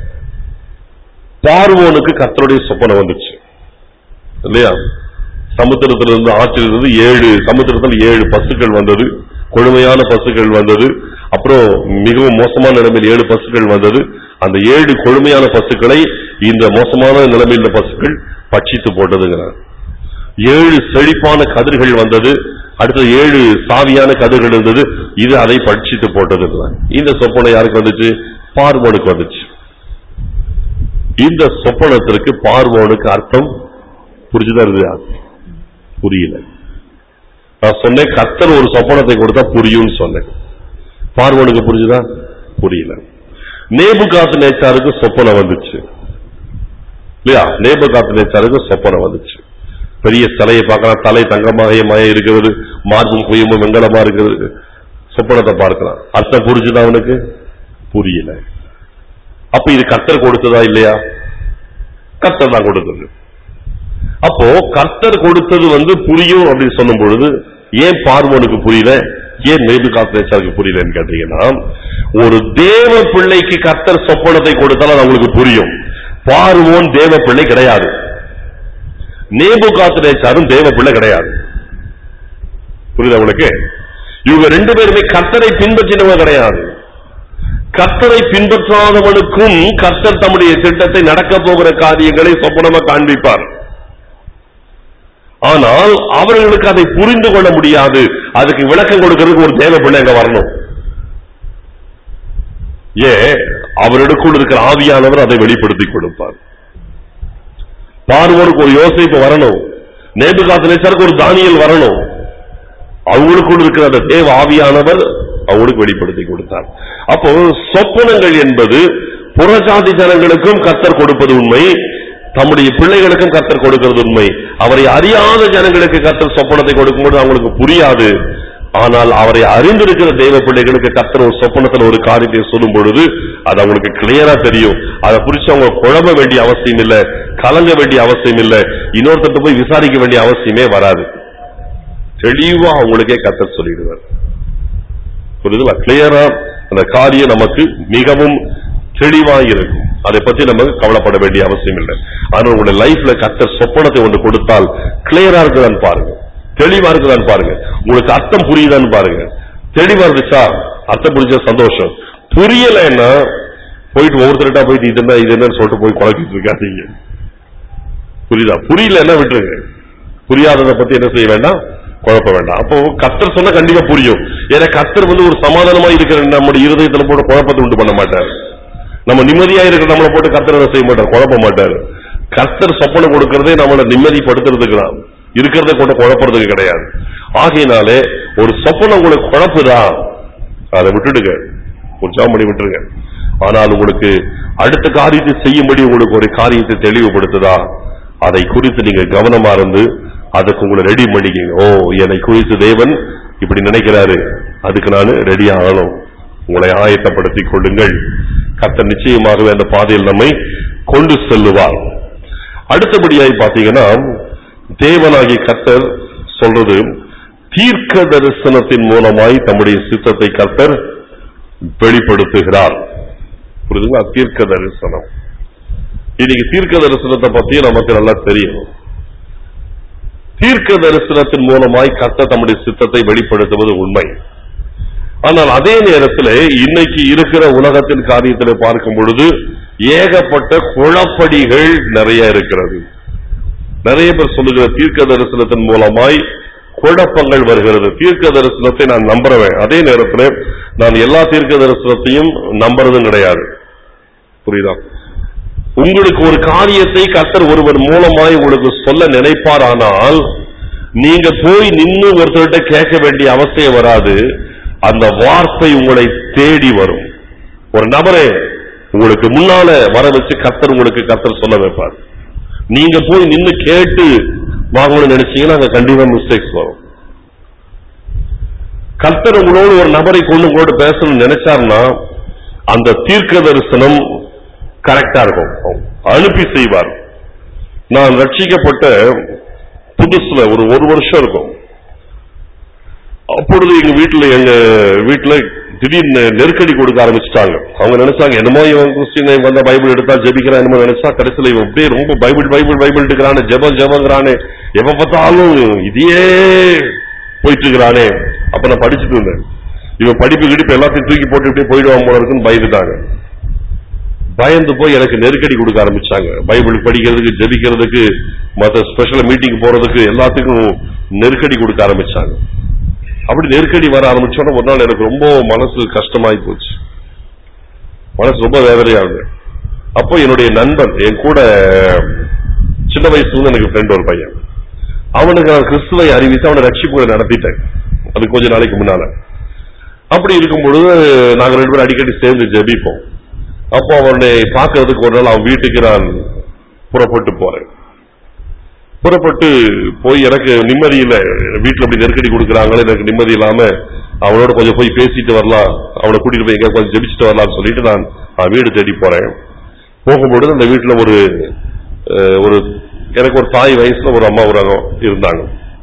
பார்வோனுக்கு கர்த்தருடைய சொப்பனம் வந்துச்சு இல்லையா சமுத்திரத்திலிருந்து ஆற்றிலிருந்து ஏழு சமுத்திரத்தில் ஏழு பசுக்கள் வந்தது கொழுமையான பசுக்கள் வந்தது அப்புறம் மிகவும் மோசமான நிலைமையில் ஏழு பசுக்கள் வந்தது அந்த ஏழு கொழுமையான பசுக்களை இந்த மோசமான நிலைமையில் உள்ள பசுக்கள் பட்சித்து போட்டதுங்கிறார் ஏழு செழிப்பான கதிர்கள் வந்தது அடுத்தது ஏழு சாவியான கதிர்கள் இருந்தது இது அதை பட்சித்து போட்டதுங்கிறார் இந்த சொப்பனை யாருக்கு வந்துச்சு பார்வோனுக்கு வந்துச்சு இந்த சொப்பனத்திற்கு பார்வோனுக்கு அர்த்தம் புரிஞ்சுதான் இருந்தது புரியல நான் சொன்னேன் கத்தர் ஒரு சொப்பனத்தை கொடுத்தா புரியும்னு சொன்னேன் பார்வோனுக்கு புரிஞ்சுதா புரியல நேபுகாத்து நேச்சாருக்கு சொப்பனம் வந்துச்சு இல்லையா நேபுகாத்து நேச்சாருக்கு சொப்பனம் வந்துச்சு பெரிய சிலையை பார்க்கலாம் தலை தங்கமயமாய இருக்கிறது மார்பும் குயமும் வெங்கலமா இருக்கிறது சொப்பனத்தை பார்க்கலாம் அர்த்தம் புரிஞ்சுதா அவனுக்கு புரியல அப்ப இது கர்த்தர் கொடுத்ததா இல்லையா கர்த்தர் தான் கொடுத்தது அப்போ கர்த்தர் கொடுத்தது வந்து புரியும் அப்படின்னு சொல்லும் பொழுது ஏன் பார்வோனுக்கு புரியல ஏன் நேபு காத்தேச்சாருக்கு புரியலன்னு கேட்டீங்கன்னா ஒரு தேவ பிள்ளைக்கு கர்த்தர் சொப்பனத்தை கொடுத்தாலும் அது அவங்களுக்கு புரியும் பார்வோன் தேவ பிள்ளை கிடையாது நேபு காத்தேச்சாரும் தேவ பிள்ளை கிடையாது புரியுதா உங்களுக்கு இவங்க ரெண்டு பேருமே கர்த்தரை பின்பற்றினவங்க கிடையாது கர்த்தரை பின்பற்றாதவனுக்கும் கர்த்தர் தம்முடைய திட்டத்தை நடக்க போகிற காரியங்களை சொப்பனமா காண்பிப்பார் ஆனால் அவர்களுக்கு அதை புரிந்து கொள்ள முடியாது அதுக்கு விளக்கம் கொடுக்கிறதுக்கு ஒரு தேவ பிள்ளை அங்க வரணும் ஏன் அவரிடக்குள் இருக்கிற ஆவியானவர் அதை வெளிப்படுத்தி கொடுப்பார் பார்வோருக்கு ஒரு யோசிப்பு வரணும் நேபுகாத்து ஒரு தானியல் வரணும் அவங்களுக்குள் இருக்கிற அந்த தேவ ஆவியானவர் அவங்களுக்கு வெளிப்படுத்தி கொடுத்தார் அப்போ சொப்பனங்கள் என்பது புறஜாதி ஜனங்களுக்கும் கத்தர் கொடுப்பது உண்மை தம்முடைய பிள்ளைகளுக்கும் கத்தர் கொடுக்கிறது உண்மை அவரை அறியாத ஜனங்களுக்கு கத்தர் சொப்பனத்தை கொடுக்கும்போது அவங்களுக்கு புரியாது ஆனால் அவரை அறிந்திருக்கிற தெய்வ பிள்ளைகளுக்கு கத்தர் ஒரு சொப்பனத்துல ஒரு காரியத்தை சொல்லும் பொழுது அது அவங்களுக்கு கிளியரா தெரியும் அதை குறிச்சு அவங்க குழம்ப வேண்டிய அவசியம் இல்ல கலங்க வேண்டிய அவசியம் இல்ல இன்னொருத்தட்ட போய் விசாரிக்க வேண்டிய அவசியமே வராது தெளிவா அவங்களுக்கே கத்தர் சொல்லிடுவார் புரியுதுங்களா கிளியரா அந்த காரியம் நமக்கு மிகவும் தெளிவா இருக்கும் அதை பத்தி நம்ம கவலைப்பட வேண்டிய அவசியம் இல்லை ஆனா உங்களுடைய லைஃப்ல கத்தர் சொப்பனத்தை ஒன்று கொடுத்தால் கிளியரா இருக்குதான்னு பாருங்க தெளிவா இருக்குதான்னு பாருங்க உங்களுக்கு அர்த்தம் புரியுதான்னு பாருங்க தெளிவா இருந்துச்சா அர்த்தம் புரிஞ்ச சந்தோஷம் புரியலைன்னா போயிட்டு ஒவ்வொருத்தருட்டா போயிட்டு இது என்ன இது என்னன்னு சொல்லிட்டு போய் குழப்பிட்டு இருக்காதீங்க புரியுதா புரியலன்னா விட்டுருங்க புரியாததை பத்தி என்ன செய்ய வேண்டாம் குழப்ப வேண்டாம் அப்போ கத்தர் சொன்னா கண்டிப்பா புரியும் ஏன்னா கத்தர் வந்து ஒரு சமாதானமா இருக்கிற நம்முடைய இருதயத்துல போட்டு குழப்பத்தை உண்டு பண்ண மாட்டார் நம்ம நிம்மதியா இருக்கிற நம்மளை போட்டு கத்தர் என்ன செய்ய மாட்டார் குழப்ப மாட்டார் கத்தர் சொப்பனை கொடுக்கறதே நம்மளை நிம்மதிப்படுத்துறதுக்கு தான் இருக்கிறத கொண்டு குழப்பறதுக்கு கிடையாது ஆகையினாலே ஒரு சொப்பனம் உங்களுக்கு குழப்புதா அதை விட்டுடுங்க உற்சாகம் பண்ணி விட்டுருங்க ஆனால் உங்களுக்கு அடுத்த காரியத்தை செய்யும்படி உங்களுக்கு ஒரு காரியத்தை தெளிவுபடுத்துதா அதை குறித்து நீங்க கவனமா இருந்து அதுக்கு உங்களை ரெடி பண்ணிக்கங்க ஓ என்னை குறித்து தேவன் இப்படி நினைக்கிறாரு அதுக்கு நான் ரெடி ஆகணும் உங்களை ஆயத்தப்படுத்திக் கொள்ளுங்கள் கர்த்தர் நிச்சயமாகவே அந்த பாதையில் நம்மை கொண்டு செல்லுவார் அடுத்தபடியாய் பாத்தீங்கன்னா தேவனாகிய கர்த்தர் சொல்றது தீர்க்க தரிசனத்தின் மூலமாய் தம்முடைய சித்தத்தை கர்த்தர் வெளிப்படுத்துகிறார் புரியுதுங்களா தீர்க்க தரிசனம் இன்னைக்கு தீர்க்க தரிசனத்தை பத்தி நமக்கு நல்லா தெரியும் தீர்க்க தரிசனத்தின் மூலமாய் கர்த்தர் தம்முடைய சித்தத்தை வெளிப்படுத்துவது உண்மை ஆனால் அதே நேரத்தில் இன்னைக்கு இருக்கிற உலகத்தின் காரியத்தில் பார்க்கும் பொழுது ஏகப்பட்ட குழப்படிகள் நிறைய இருக்கிறது நிறைய பேர் சொல்லுகிற தீர்க்க தரிசனத்தின் மூலமாய் குழப்பங்கள் வருகிறது தீர்க்க தரிசனத்தை நான் நம்புறேன் அதே நேரத்தில் நான் எல்லா தீர்க்க தரிசனத்தையும் நம்புறதும் கிடையாது புரியுதா உங்களுக்கு ஒரு காரியத்தை கர்த்தர் ஒருவர் மூலமாய் உங்களுக்கு சொல்ல நினைப்பாரானால் நீங்க போய் நின்னு ஒருத்தர்கிட்ட கேட்க வேண்டிய அவசியம் வராது அந்த வார்த்தை உங்களை தேடி வரும் ஒரு நபரை உங்களுக்கு முன்னால வர வச்சு கர்த்தர் உங்களுக்கு கர்த்தர் சொல்ல வைப்பார் நீங்க போய் நின்னு கேட்டு வாங்கணும்னு நினைச்சீங்கன்னா அங்க கண்டிப்பா மிஸ்டேக்ஸ் வரும் கர்த்தர் உங்களோடு ஒரு நபரை கொண்டு உங்களோட பேசணும்னு நினைச்சாருன்னா அந்த தீர்க்க தரிசனம் கரெக்டா இருக்கும் அனுப்பி செய்வார் நான் ரட்சிக்கப்பட்ட புதுசுல ஒரு ஒரு வருஷம் இருக்கும் அப்பொழுது எங்க வீட்டுல எங்க வீட்டுல திடீர்னு நெருக்கடி கொடுக்க ஆரம்பிச்சிட்டாங்க அவங்க நினைச்சாங்க என்னமோ இவன் கிறிஸ்டின் வந்த பைபிள் எடுத்தா ஜெபிக்கிறான் என்னமோ நினைச்சா கடைசியில இவன் அப்படியே ரொம்ப பைபிள் பைபிள் பைபிள் எடுக்கிறானே ஜெபம் ஜெபங்கிறானே எப்ப பார்த்தாலும் இதையே போயிட்டு இருக்கிறானே அப்ப நான் படிச்சுட்டு இருந்தேன் இவன் படிப்பு கிடிப்பு எல்லாத்தையும் தூக்கி போட்டு இப்படியே போயிடுவான் போல இருக்குன்னு பயந்துட்டாங்க பயந்து போய் எனக்கு நெருக்கடி கொடுக்க ஆரம்பிச்சாங்க பைபிள் படிக்கிறதுக்கு ஜெபிக்கிறதுக்கு மற்ற ஸ்பெஷல் மீட்டிங் போறதுக்கு எல்லாத்துக்கும் நெருக்கடி கொடுக்க ஆரம்பிச்சாங்க அப்படி நெருக்கடி வர ஆரம்பிச்சோன்னா ஒரு நாள் எனக்கு ரொம்ப மனசு கஷ்டமாயி போச்சு மனசு ரொம்ப வேதனையா இருந்தது அப்போ என்னுடைய நண்பன் என் கூட சின்ன வயசுல எனக்கு ஃப்ரெண்ட் ஒரு பையன் அவனுக்கு நான் கிறிஸ்துவை அறிவித்து அவனை ரட்சிப்புகளை நடத்திட்டேன் அது கொஞ்ச நாளைக்கு முன்னால அப்படி இருக்கும் பொழுது நாங்க ரெண்டு பேரும் அடிக்கடி சேர்ந்து ஜெபிப்போம் அப்போ அவனை பார்க்கறதுக்கு ஒரு நாள் அவன் வீட்டுக்கு நான் புறப்பட்டு போறேன் புறப்பட்டு போய் எனக்கு நிம்மதி இல்ல வீட்டுல அப்படி நெருக்கடி கொடுக்குறாங்களே எனக்கு நிம்மதி இல்லாம அவனோட கொஞ்சம் போய் பேசிட்டு வரலாம் அவனை கூட்டிட்டு போய் எங்க கொஞ்சம் ஜெபிச்சுட்டு வரலாம்னு சொல்லிட்டு நான் அவன் வீடு தேடி போறேன் போகும்பொழுது அந்த வீட்டுல ஒரு அஹ், ஒரு எனக்கு ஒரு தாய் வயசுல ஒரு அம்மா ஒரு அங்க இருந்தாங்க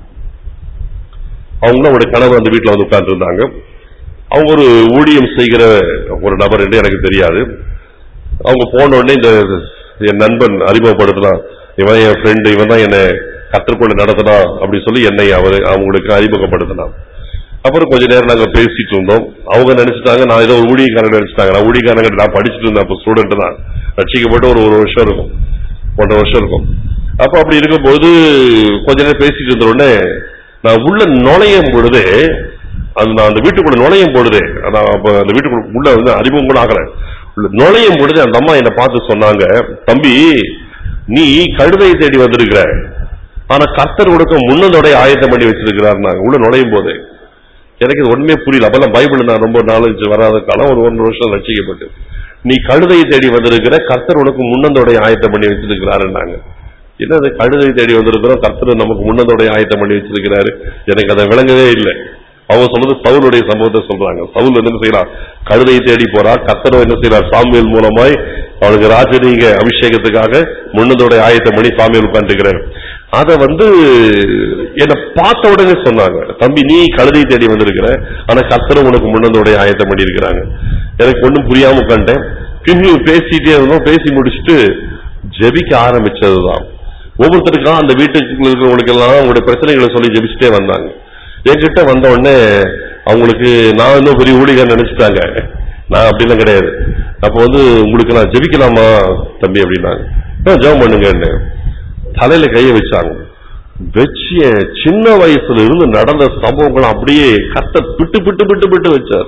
அவங்களும் அவருடைய கணவர் அந்த வீட்டுல வந்து உட்கார்ந்து இருந்தாங்க அவங்க ஒரு ஊழியம் செய்கிற ஒரு நபர் என்று எனக்கு தெரியாது அவங்க போன உடனே இந்த என் நண்பன் அறிமுகப்படுத்தலாம் இவன் என் ஃப்ரெண்டு இவன் தான் என்னை கற்றுக்கொண்டு நடத்தினா அப்படி சொல்லி என்னை அவர் அவங்களுக்கு அறிமுகப்படுத்தினான் அப்புறம் கொஞ்ச நேரம் நாங்க பேசிட்டு இருந்தோம் அவங்க நினைச்சிட்டாங்க நான் ஏதோ ஒரு ஊழியக்காரன் நினைச்சிட்டாங்க நான் ஊழியக்காரங்க நான் படிச்சுட்டு இருந்தேன் அப்ப ஸ்டூடெண்ட் தான் ரட்சிக்கப்பட்டு ஒரு ஒரு வருஷம் இருக்கும் ஒன்றரை வருஷம் இருக்கும் அப்ப அப்படி இருக்கும்போது கொஞ்ச நேரம் பேசிட்டு இருந்த உடனே நான் உள்ள நுழையும் பொழுதே அது நான் அந்த வீட்டுக்குள்ள நுழையும் பொழுதே நான் அப்ப அந்த வீட்டுக்குள்ள உள்ள வந்து அறிமுகம் கூட ஆகல உள்ள நுழையும் பொழுது அந்த அம்மா என்னை பார்த்து சொன்னாங்க தம்பி நீ கழுதையை தேடி வந்திருக்கிற ஆனா கர்த்தர் கொடுக்க முன்னதோடைய ஆயத்தம் பண்ணி வச்சிருக்கிறார் நாங்க உள்ள நுழையும் போதே எனக்கு இது ஒண்ணுமே புரியல அப்பெல்லாம் பைபிள் நான் ரொம்ப நாலேஜ் வராத காலம் ஒரு ஒன்று வருஷம் ரசிக்கப்பட்டு நீ கழுதையை தேடி வந்திருக்கிற கர்த்தர் உனக்கு முன்னந்தோடைய ஆயத்தம் பண்ணி வச்சிருக்கிறாருன்னாங்க என்னது கழுதை தேடி வந்திருக்கிறோம் கர்த்தர் நமக்கு முன்னதோடைய ஆயத்தம் பண்ணி வச்சிருக்கிறாரு எனக்கு அதை விளங்கவே இல்லை அவங்க சொன்னது சவுலுடைய சம்பவத்தை சொல்றாங்க சவுல் என்ன செய்யறான் கழுதையை தேடி போறா கர்த்தர் என்ன செய்யறார் சாமியல் மூலமாய் அவனுக்கு ராஜரீக அபிஷேகத்துக்காக முன்னதோடைய ஆயத்தம் பண்ணி சாமியல் உட்காந்துருக்கிறார் அத வந்து என்னை பார்த்த உடனே சொன்னாங்க தம்பி நீ கழுதை தேடி வந்திருக்கிற ஆனா கர்த்தரும் உனக்கு முன்னதோடைய ஆயத்தம் பண்ணி இருக்கிறாங்க எனக்கு ஒண்ணும் புரியாம உட்காந்துட்டேன் பின்னி பேசிட்டே இருந்தோம் பேசி முடிச்சுட்டு ஜெபிக்க ஆரம்பிச்சதுதான் ஒவ்வொருத்தருக்கா அந்த வீட்டுக்குள்ள இருக்கிறவங்களுக்கு எல்லாம் அவங்களுடைய பிரச்சனைகளை சொல்லி ஜெபிச்சுட்டே வந்தாங்க என்கிட்ட வந்த உடனே அவங்களுக்கு நான் இன்னும் பெரிய ஊழிகர் நினைச்சிட்டாங்க நான் அப்படிலாம் கிடையாது அப்ப வந்து உங்களுக்கு நான் ஜெபிக்கலாமா தம்பி அப்படின்னாங்க "ஆ, ஜெபம் பண்ணுங்க தலையில கைய வச்சாங்க வச்சு என் சின்ன வயசுல இருந்து நடந்த சம்பவங்கள் அப்படியே கத்த பிட்டு பிட்டு பிட்டு பிட்டு வச்சார்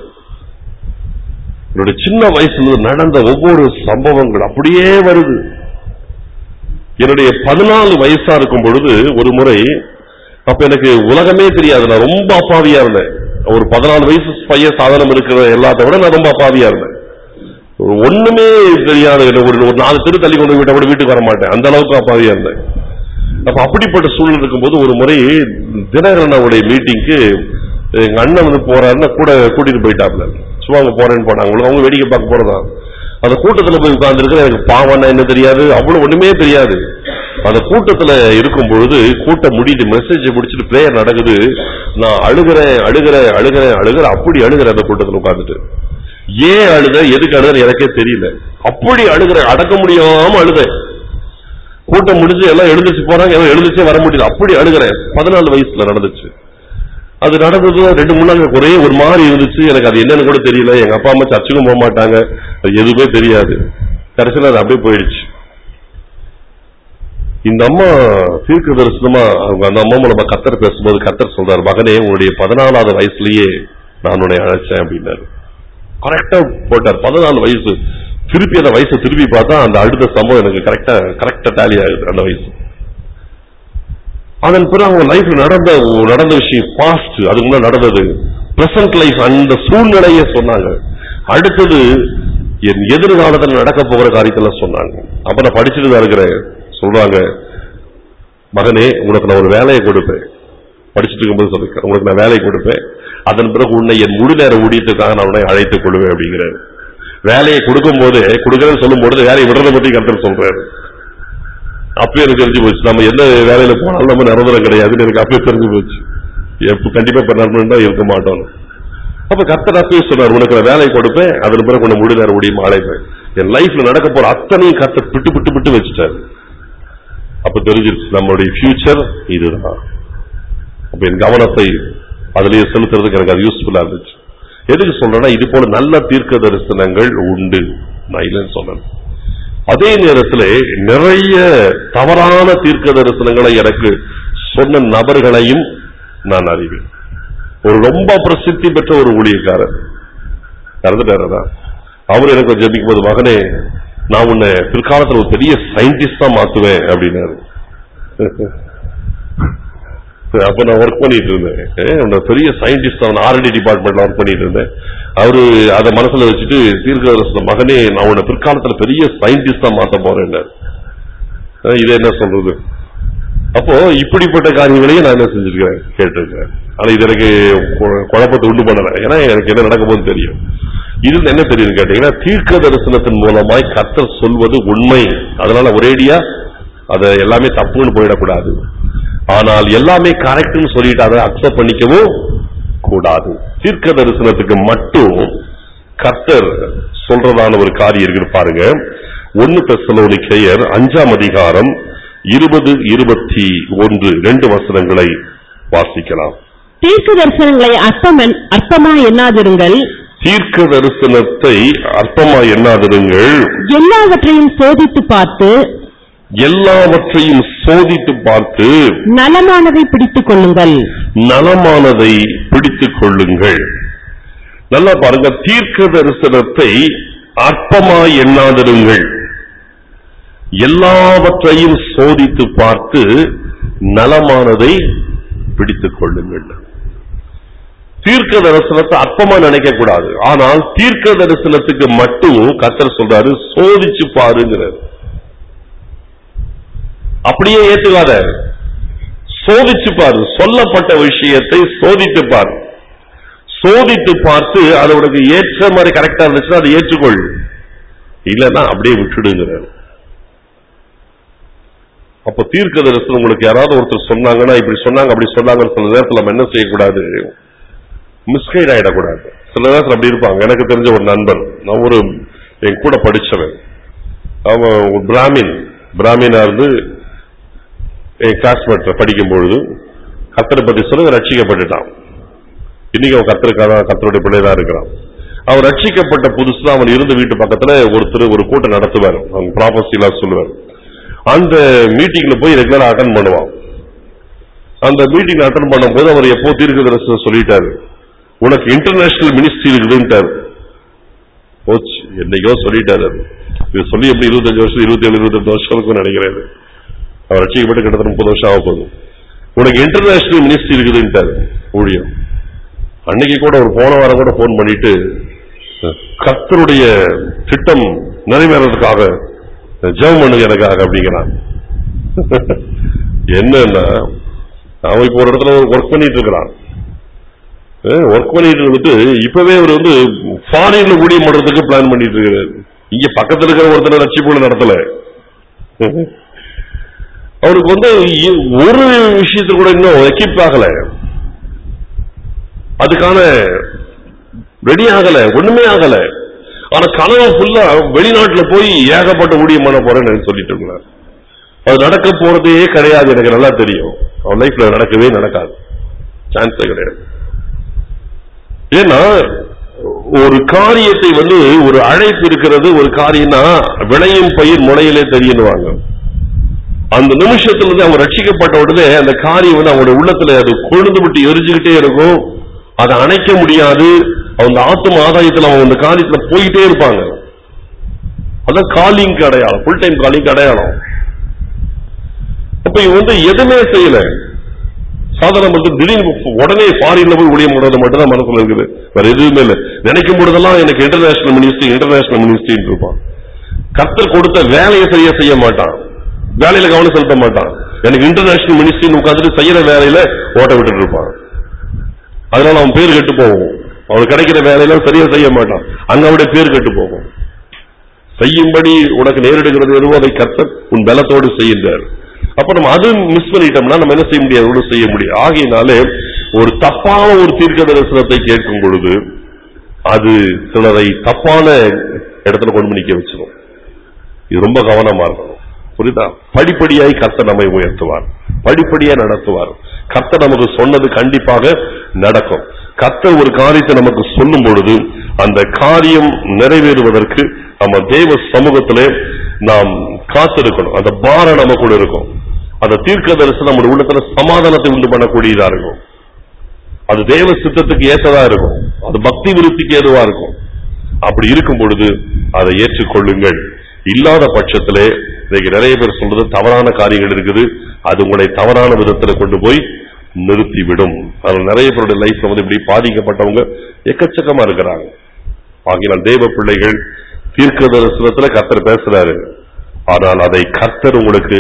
என்னுடைய சின்ன வயசுல இருந்து நடந்த ஒவ்வொரு சம்பவங்கள் அப்படியே வருது என்னுடைய பதினாலு வயசா இருக்கும் பொழுது ஒரு முறை அப்ப எனக்கு உலகமே தெரியாது நான் ரொம்ப அப்பாவியா இருந்தேன் ஒரு பதினாலு வயசு பையன் சாதனம் இருக்கிற எல்லாத்த விட நான் ரொம்ப அப்பாவியா இருந்தேன் ஒரு ஒண்ணுமே தெரியாது எனக்கு ஒரு ஒரு நாலு தெரு தள்ளி கொண்டு விட்ட கூட வீட்டுக்கு வர மாட்டேன் அந்த அளவுக்கு அப்பாவியா இருந்தேன் அப்ப அப்படிப்பட்ட சூழ்நிலை இருக்கும்போது ஒரு முறை தினகரனுடைய மீட்டிங்க்கு எங்க அண்ணன் வந்து போறாருன்னா கூட கூட்டிட்டு போயிட்டாப்ல சும்மா அவங்க போறேன்னு போனாங்க அவங்களுக்கு அவங்க வேடிக்கை பார்க்க போறதா அந்த கூட்டத்துல போய் உட்கார்ந்துருக்க எனக்கு பாவம்னா என்ன தெரியாது அவ்வளவு ஒண்ணுமே தெரியாது அந்த கூட்டத்துல இருக்கும் பொழுது கூட்டம் முடிட்டு மெசேஜ் முடிச்சுட்டு பிரேயர் நடக்குது நான் அழுகிறேன் அழுகிறேன் அழுகிறேன் அழுகிறேன் அப்படி அழுகிறேன் அந்த கூட்டத்துல உட்கார்ந்துட்டு ஏன் அழுத எதுக்கு அழுத எனக்கே தெரியல அப்படி அழுகிற அடக்க முடியாம அழுத கூட்டம் முடிஞ்சு எல்லாம் எழுந்துச்சு போறாங்க எல்லாம் எழுந்துச்சே வர முடியல அப்படி அழுகிறேன் பதினாலு வயசுல நடந்துச்சு அது நடந்தது ரெண்டு மூணு நாள் ஒரே ஒரு மாதிரி இருந்துச்சு எனக்கு அது என்னன்னு கூட தெரியல எங்க அப்பா அம்மா சர்ச்சுக்கும் போக மாட்டாங்க அது எதுவுமே தெரியாது கடைசியில் அது அப்படியே போயிடுச்சு இந்த அம்மா தீர்க்க தரிசனமா அவங்க அந்த அம்மா மூலமா கத்தர் பேசும்போது கத்தர் சொல்றாரு மகனே உன்னுடைய பதினாலாவது வயசுலயே நான் உன்னை அழைச்சேன் அப்படின்னாரு கரெக்டா போட்டார் பதினாலு வயசு திருப்பி அந்த வயசை திருப்பி பார்த்தா அந்த அடுத்த சம்பவம் எனக்கு கரெக்டா கரெக்டா டேலி ஆகுது அந்த வயசு அதன் பிறகு அவங்க லைஃப்ல நடந்த நடந்த விஷயம் பாஸ்ட் அதுக்கு முன்னாடி நடந்தது பிரசன்ட் லைஃப் அந்த சூழ்நிலையை சொன்னாங்க அடுத்தது என் எதிர்காலத்தில் நடக்க போகிற காரியத்தெல்லாம் சொன்னாங்க அப்ப நான் படிச்சுட்டு தான் இருக்கிறேன் சொல்றாங்க மகனே உனக்கு நான் ஒரு வேலையை கொடுப்பேன் படிச்சுட்டு இருக்கும்போது சொல்லிருக்கேன் உனக்கு நான் வேலையை கொடுப்பேன் அதன் பிறகு உன்னை என் முழு நேர ஊழியத்துக்காக நான் உன்னை அழைத்துக் கொள்வேன் அப்படிங்கிறாரு வேலையை கொடுக்கும் போது கொடுக்கறேன்னு சொல்லும் பொழுது வேலையை விடுறதை பத்தி கருத்து சொல்றாரு அப்பயே எனக்கு தெரிஞ்சு போச்சு நம்ம எந்த வேலையில போனாலும் நம்ம நிரந்தரம் கிடையாதுன்னு எனக்கு அப்பயே தெரிஞ்சு போச்சு எப்ப கண்டிப்பா பெர்மனண்டா இருக்க மாட்டோம் அப்ப கர்த்தர் அப்பயே சொன்னார் உனக்கு நான் வேலையை கொடுப்பேன் அதன் பிறகு உன்னை முழு நேர ஊழியம் அழைப்பேன் என் லைஃப்ல நடக்க போற அத்தனையும் கர்த்தர் பிட்டு பிட்டு பிட்டு வச்சுட்டாரு அப்ப தெரிஞ்சிருச்சு நம்மளுடைய ஃபியூச்சர் இதுதான் அப்ப என் கவனத்தை அதிலேயே செலுத்துறதுக்கு எனக்கு அது யூஸ்ஃபுல்லா இருந்துச்சு எதுக்கு சொல்றேன்னா இது போல நல்ல தீர்க்க தரிசனங்கள் உண்டு நான் இல்லைன்னு சொன்னேன் அதே நேரத்தில் நிறைய தவறான தீர்க்க தரிசனங்களை எனக்கு சொன்ன நபர்களையும் நான் அறிவேன் ஒரு ரொம்ப பிரசித்தி பெற்ற ஒரு ஊழியக்காரர் இறந்துட்டாரா அவர் எனக்கு ஜெபிக்கும் போது மகனே நான் உன்னை பிற்காலத்துல ஒரு பெரிய சயின்டிஸ்டா மாத்துவேன் அப்படின்னாரு அப்ப நான் ஒர்க் பண்ணிட்டு இருந்தேன் ஏ, உன்னை பெரிய சயின்டிஸ்ட் அவன் ஆர்டி டிபார்ட்மெண்ட்ல ஒர்க் பண்ணிட்டு இருந்தேன் அவரு அதை மனசுல வச்சுட்டு தீர்க்கதரிசன மகனே நான் உன்னை பிற்காலத்துல பெரிய சயின்டிஸ்டா மாத்த போறேன் இது என்ன சொல்றது அப்போ இப்படிப்பட்ட காரியங்களையும் நான் என்ன செஞ்சிருக்கிறேன் கேட்டிருக்கிறேன் ஆனா இது எனக்கு கு- குழப்பத்தை உண்டு பண்ணல ஏன்னா எனக்கு என்ன நடக்க போகுதுன்னு தெரியும் இதுல என்ன தெரியுது கேட்டீங்கன்னா தீர்க்க தரிசனத்தின் மூலமாய் கர்த்தர் சொல்வது உண்மை அதனால ஒரேடியா அதை எல்லாமே தப்புன்னு போயிடக்கூடாது ஆனால் எல்லாமே கரெக்ட்னு சொல்லிட்டு அதை அக்செப்ட் பண்ணிக்கவும் கூடாது தீர்க்க தரிசனத்துக்கு மட்டும் கர்த்தர் சொல்றதான ஒரு காரியம் இருக்குன்னு பாருங்க ஒன்னு தெசலோனிக்கேயர் அஞ்சாம் அதிகாரம் இருபது இருபத்தி ஒன்று ரெண்டு வசனங்களை வாசிக்கலாம் தீர்க்க தரிசனங்களை அர்த்தமன் அர்த்தமா எண்ணாதிருங்கள் தீர்க்க தரிசனத்தை அற்பமா எண்ணாதிருங்கள் எல்லாவற்றையும் சோதித்து பார்த்து எல்லாவற்றையும் சோதித்து பார்த்து நலமானதை பிடித்துக் கொள்ளுங்கள் நலமானதை பிடித்துக் கொள்ளுங்கள் நல்லா பாருங்க தீர்க்க தரிசனத்தை அற்பமாய் எண்ணாதிருங்கள் எல்லாவற்றையும் சோதித்து பார்த்து நலமானதை பிடித்துக் கொள்ளுங்கள் தீர்க்க தரிசனத்தை அற்பமா நினைக்க கூடாது ஆனால் தீர்க்க தரிசனத்துக்கு மட்டும் கத்தர் சொல்றாரு சோதிச்சு பாருங்கிறார் அப்படியே ஏத்துக்காத சோதிச்சு பாரு சொல்லப்பட்ட விஷயத்தை சோதித்து பார் சோதித்து பார்த்து அது உனக்கு ஏற்ற மாதிரி கரெக்டா இருந்துச்சுன்னா அதை ஏற்றுக்கொள் இல்லைன்னா அப்படியே விட்டுடுங்கிறார் அப்ப தீர்க்க தரிசனம் உங்களுக்கு யாராவது ஒருத்தர் சொன்னாங்கன்னா இப்படி சொன்னாங்க அப்படி சொன்னாங்கன்னு சில நேரத்தில் நம்ம என்ன செய்யக்கூடாது மிஸ்கைட் ஆயிடக்கூடாது சில நேரத்தில் அப்படி இருப்பாங்க எனக்கு தெரிஞ்ச ஒரு நண்பர் நான் ஒரு என் கூட படிச்சவன் அவன் ஒரு பிராமின் பிராமினா இருந்து என் கிளாஸ்மேட் படிக்கும் பொழுது கத்தரை பத்தி சொல்ல ரட்சிக்கப்பட்டுட்டான் இன்னைக்கு அவன் கத்தருக்காக கத்தருடைய பிள்ளைதான் இருக்கிறான் அவன் ரட்சிக்கப்பட்ட புதுசுல அவன் இருந்த வீட்டு பக்கத்துல ஒருத்தர் ஒரு கூட்டம் நடத்துவார் அவங்க ப்ராபர்சிலாம் சொல்லுவார் அந்த மீட்டிங்ல போய் ரெகுலரா அட்டன் பண்ணுவான் அந்த மீட்டிங் அட்டன் பண்ணும்போது அவர் எப்போ தீர்க்க தரிசனம் சொல்லிட்டாரு உனக்கு இன்டர்நேஷனல் மினிஸ்ட்ரி இருக்குதுன்ட்டாரு போச்சு என்னைக்கோ சொல்லிட்டாரு அது. இது சொல்லி எப்படி இருபத்தஞ்சு வருஷம் இருபத்தி ஏழு இருபத்தெட்டு வருஷம் இருக்கும்னு நினைக்கிறேன் இது. அவர் ரட்சிக்கப்பட்டு கிட்டத்தட்ட முப்பது வருஷம் ஆக போகுது உனக்கு இன்டர்நேஷனல் மினிஸ்ட்ரி இருக்குதுன்ட்டாரு ஊழியம் அன்னைக்கு கூட ஒரு போன வாரம் கூட போன் பண்ணிட்டு கர்த்தருடைய திட்டம் நிறைவேறதுக்காக ஜெபம் பண்ணுங்க எனக்காக அப்படிங்கிறான் என்னன்னா அவன் இப்போ ஒரு இடத்துல ஒர்க் பண்ணிட்டு இருக்கிறான் ஒர்க் பண்ணிட்டு வந்துட்டு இப்பவே அவர் வந்து ஃபாரின்ல ஊழியம் பண்றதுக்கு பிளான் பண்ணிட்டு இருக்கிறாரு இங்க பக்கத்துல இருக்கிற ஒருத்தர் ரட்சிப்புல நடத்தல அவருக்கு வந்து இ- ஒரு விஷயத்துல கூட இன்னும் எக்யூப் ஆகல அதுக்கான ரெடி ஆகல ஒண்ணுமே ஆகல ஆனா கனவு ஃபுல்லா வெளிநாட்டுல போய் ஏகப்பட்ட ஊழியம் பண்ண போறேன்னு சொல்லிட்டு இருக்கிறார் அது நடக்க போறதே கிடையாது எனக்கு நல்லா தெரியும் அவன் லைஃப்ல நடக்கவே நடக்காது சான்ஸே கிடையாது ஏன்னா ஒரு காரியத்தை வந்து ஒரு அழைப்பு இருக்கிறது ஒரு காரியம்னா விளையும் பயிர் முனையிலே தெரியணுவாங்க அந்த நிமிஷத்துல இருந்து அவங்க ரட்சிக்கப்பட்ட உடனே அந்த காரியம் வந்து அவங்களுடைய உள்ளத்துல அது கொழுந்து விட்டு எரிஞ்சுக்கிட்டே இருக்கும் அதை அணைக்க முடியாது அவங்க ஆத்தும ஆதாயத்துல அவங்க அந்த காரியத்துல போயிட்டே இருப்பாங்க அதான் காலிங் அடையாளம் ஃபுல் டைம் காலிங் அடையாளம் அப்ப இவன் வந்து எதுவுமே செய்யல சாதாரண வந்து திடீர்னு உடனே ஃபாரின்ல போய் ஊழியம் பண்றது மட்டும் தான் மனசுல இருக்குது வேற எதுவுமே இல்ல நினைக்கும் போதெல்லாம் எனக்கு இன்டர்நேஷனல் மினிஸ்ட்ரி இன்டர்நேஷனல் மினிஸ்ட்ரின்னு இருப்பான் கர்த்தர் கொடுத்த வேலையை சரியா செய்ய மாட்டான் வேலையில கவனம் செலுத்த மாட்டான் எனக்கு இன்டர்நேஷனல் மினிஸ்ட்ரின்னு உட்கார்ந்துட்டு செய்யற வேலையில ஓட்ட விட்டுட்டு இருப்பான் அதனால அவன் பேர் கெட்டு போகும் அவனுக்கு கிடைக்கிற வேலையெல்லாம் சரியா செய்ய மாட்டான் அங்க அவனுடைய பேர் கெட்டு போகும் செய்யும்படி உனக்கு நேரிடுகிறது எதுவோ அதை கர்த்தர் உன் பலத்தோடு செய்கின்றார் அப்ப நம்ம அது மிஸ் பண்ணிட்டோம்னா நம்ம என்ன செய்ய முடியாது ஒன்றும் செய்ய முடியாது ஆகையினாலே ஒரு தப்பான ஒரு தீர்க்க தரிசனத்தை கேட்கும் பொழுது அது சிலரை தப்பான இடத்துல கொண்டு போய் நிக்க வச்சிடும் இது ரொம்ப கவனமா இருக்கணும் புரியுதா படிப்படியாய் கர்த்தர் நம்மை உயர்த்துவார் படிப்படியா நடத்துவார் கர்த்தர் நமக்கு சொன்னது கண்டிப்பாக நடக்கும் கர்த்தர் ஒரு காரியத்தை நமக்கு சொல்லும் பொழுது அந்த காரியம் நிறைவேறுவதற்கு நம்ம தேவ சமூகத்திலே நாம் காத்திருக்கணும் அந்த பாரம் நமக்குள்ள இருக்கும் அந்த தீர்க்க தரிசனம் நம்முடைய உள்ளத்துல சமாதானத்தை உண்டு பண்ணக்கூடியதா இருக்கும் அது தேவ சித்தத்துக்கு ஏற்றதா இருக்கும் அது பக்தி விருத்திக்கு ஏதுவா இருக்கும் அப்படி இருக்கும் பொழுது அதை ஏற்றுக்கொள்ளுங்கள் இல்லாத பட்சத்திலே இன்னைக்கு நிறைய பேர் சொல்றது தவறான காரியங்கள் இருக்குது அது உங்களை தவறான விதத்துல கொண்டு போய் நிறுத்திவிடும் அதில் நிறைய பேருடைய லைஃப்ல வந்து இப்படி பாதிக்கப்பட்டவங்க எக்கச்சக்கமா இருக்கிறாங்க ஆகினால் தேவ பிள்ளைகள் தீர்க்க தரிசனத்துல கர்த்தர் பேசுறாரு ஆனால் அதை கர்த்தர் உங்களுக்கு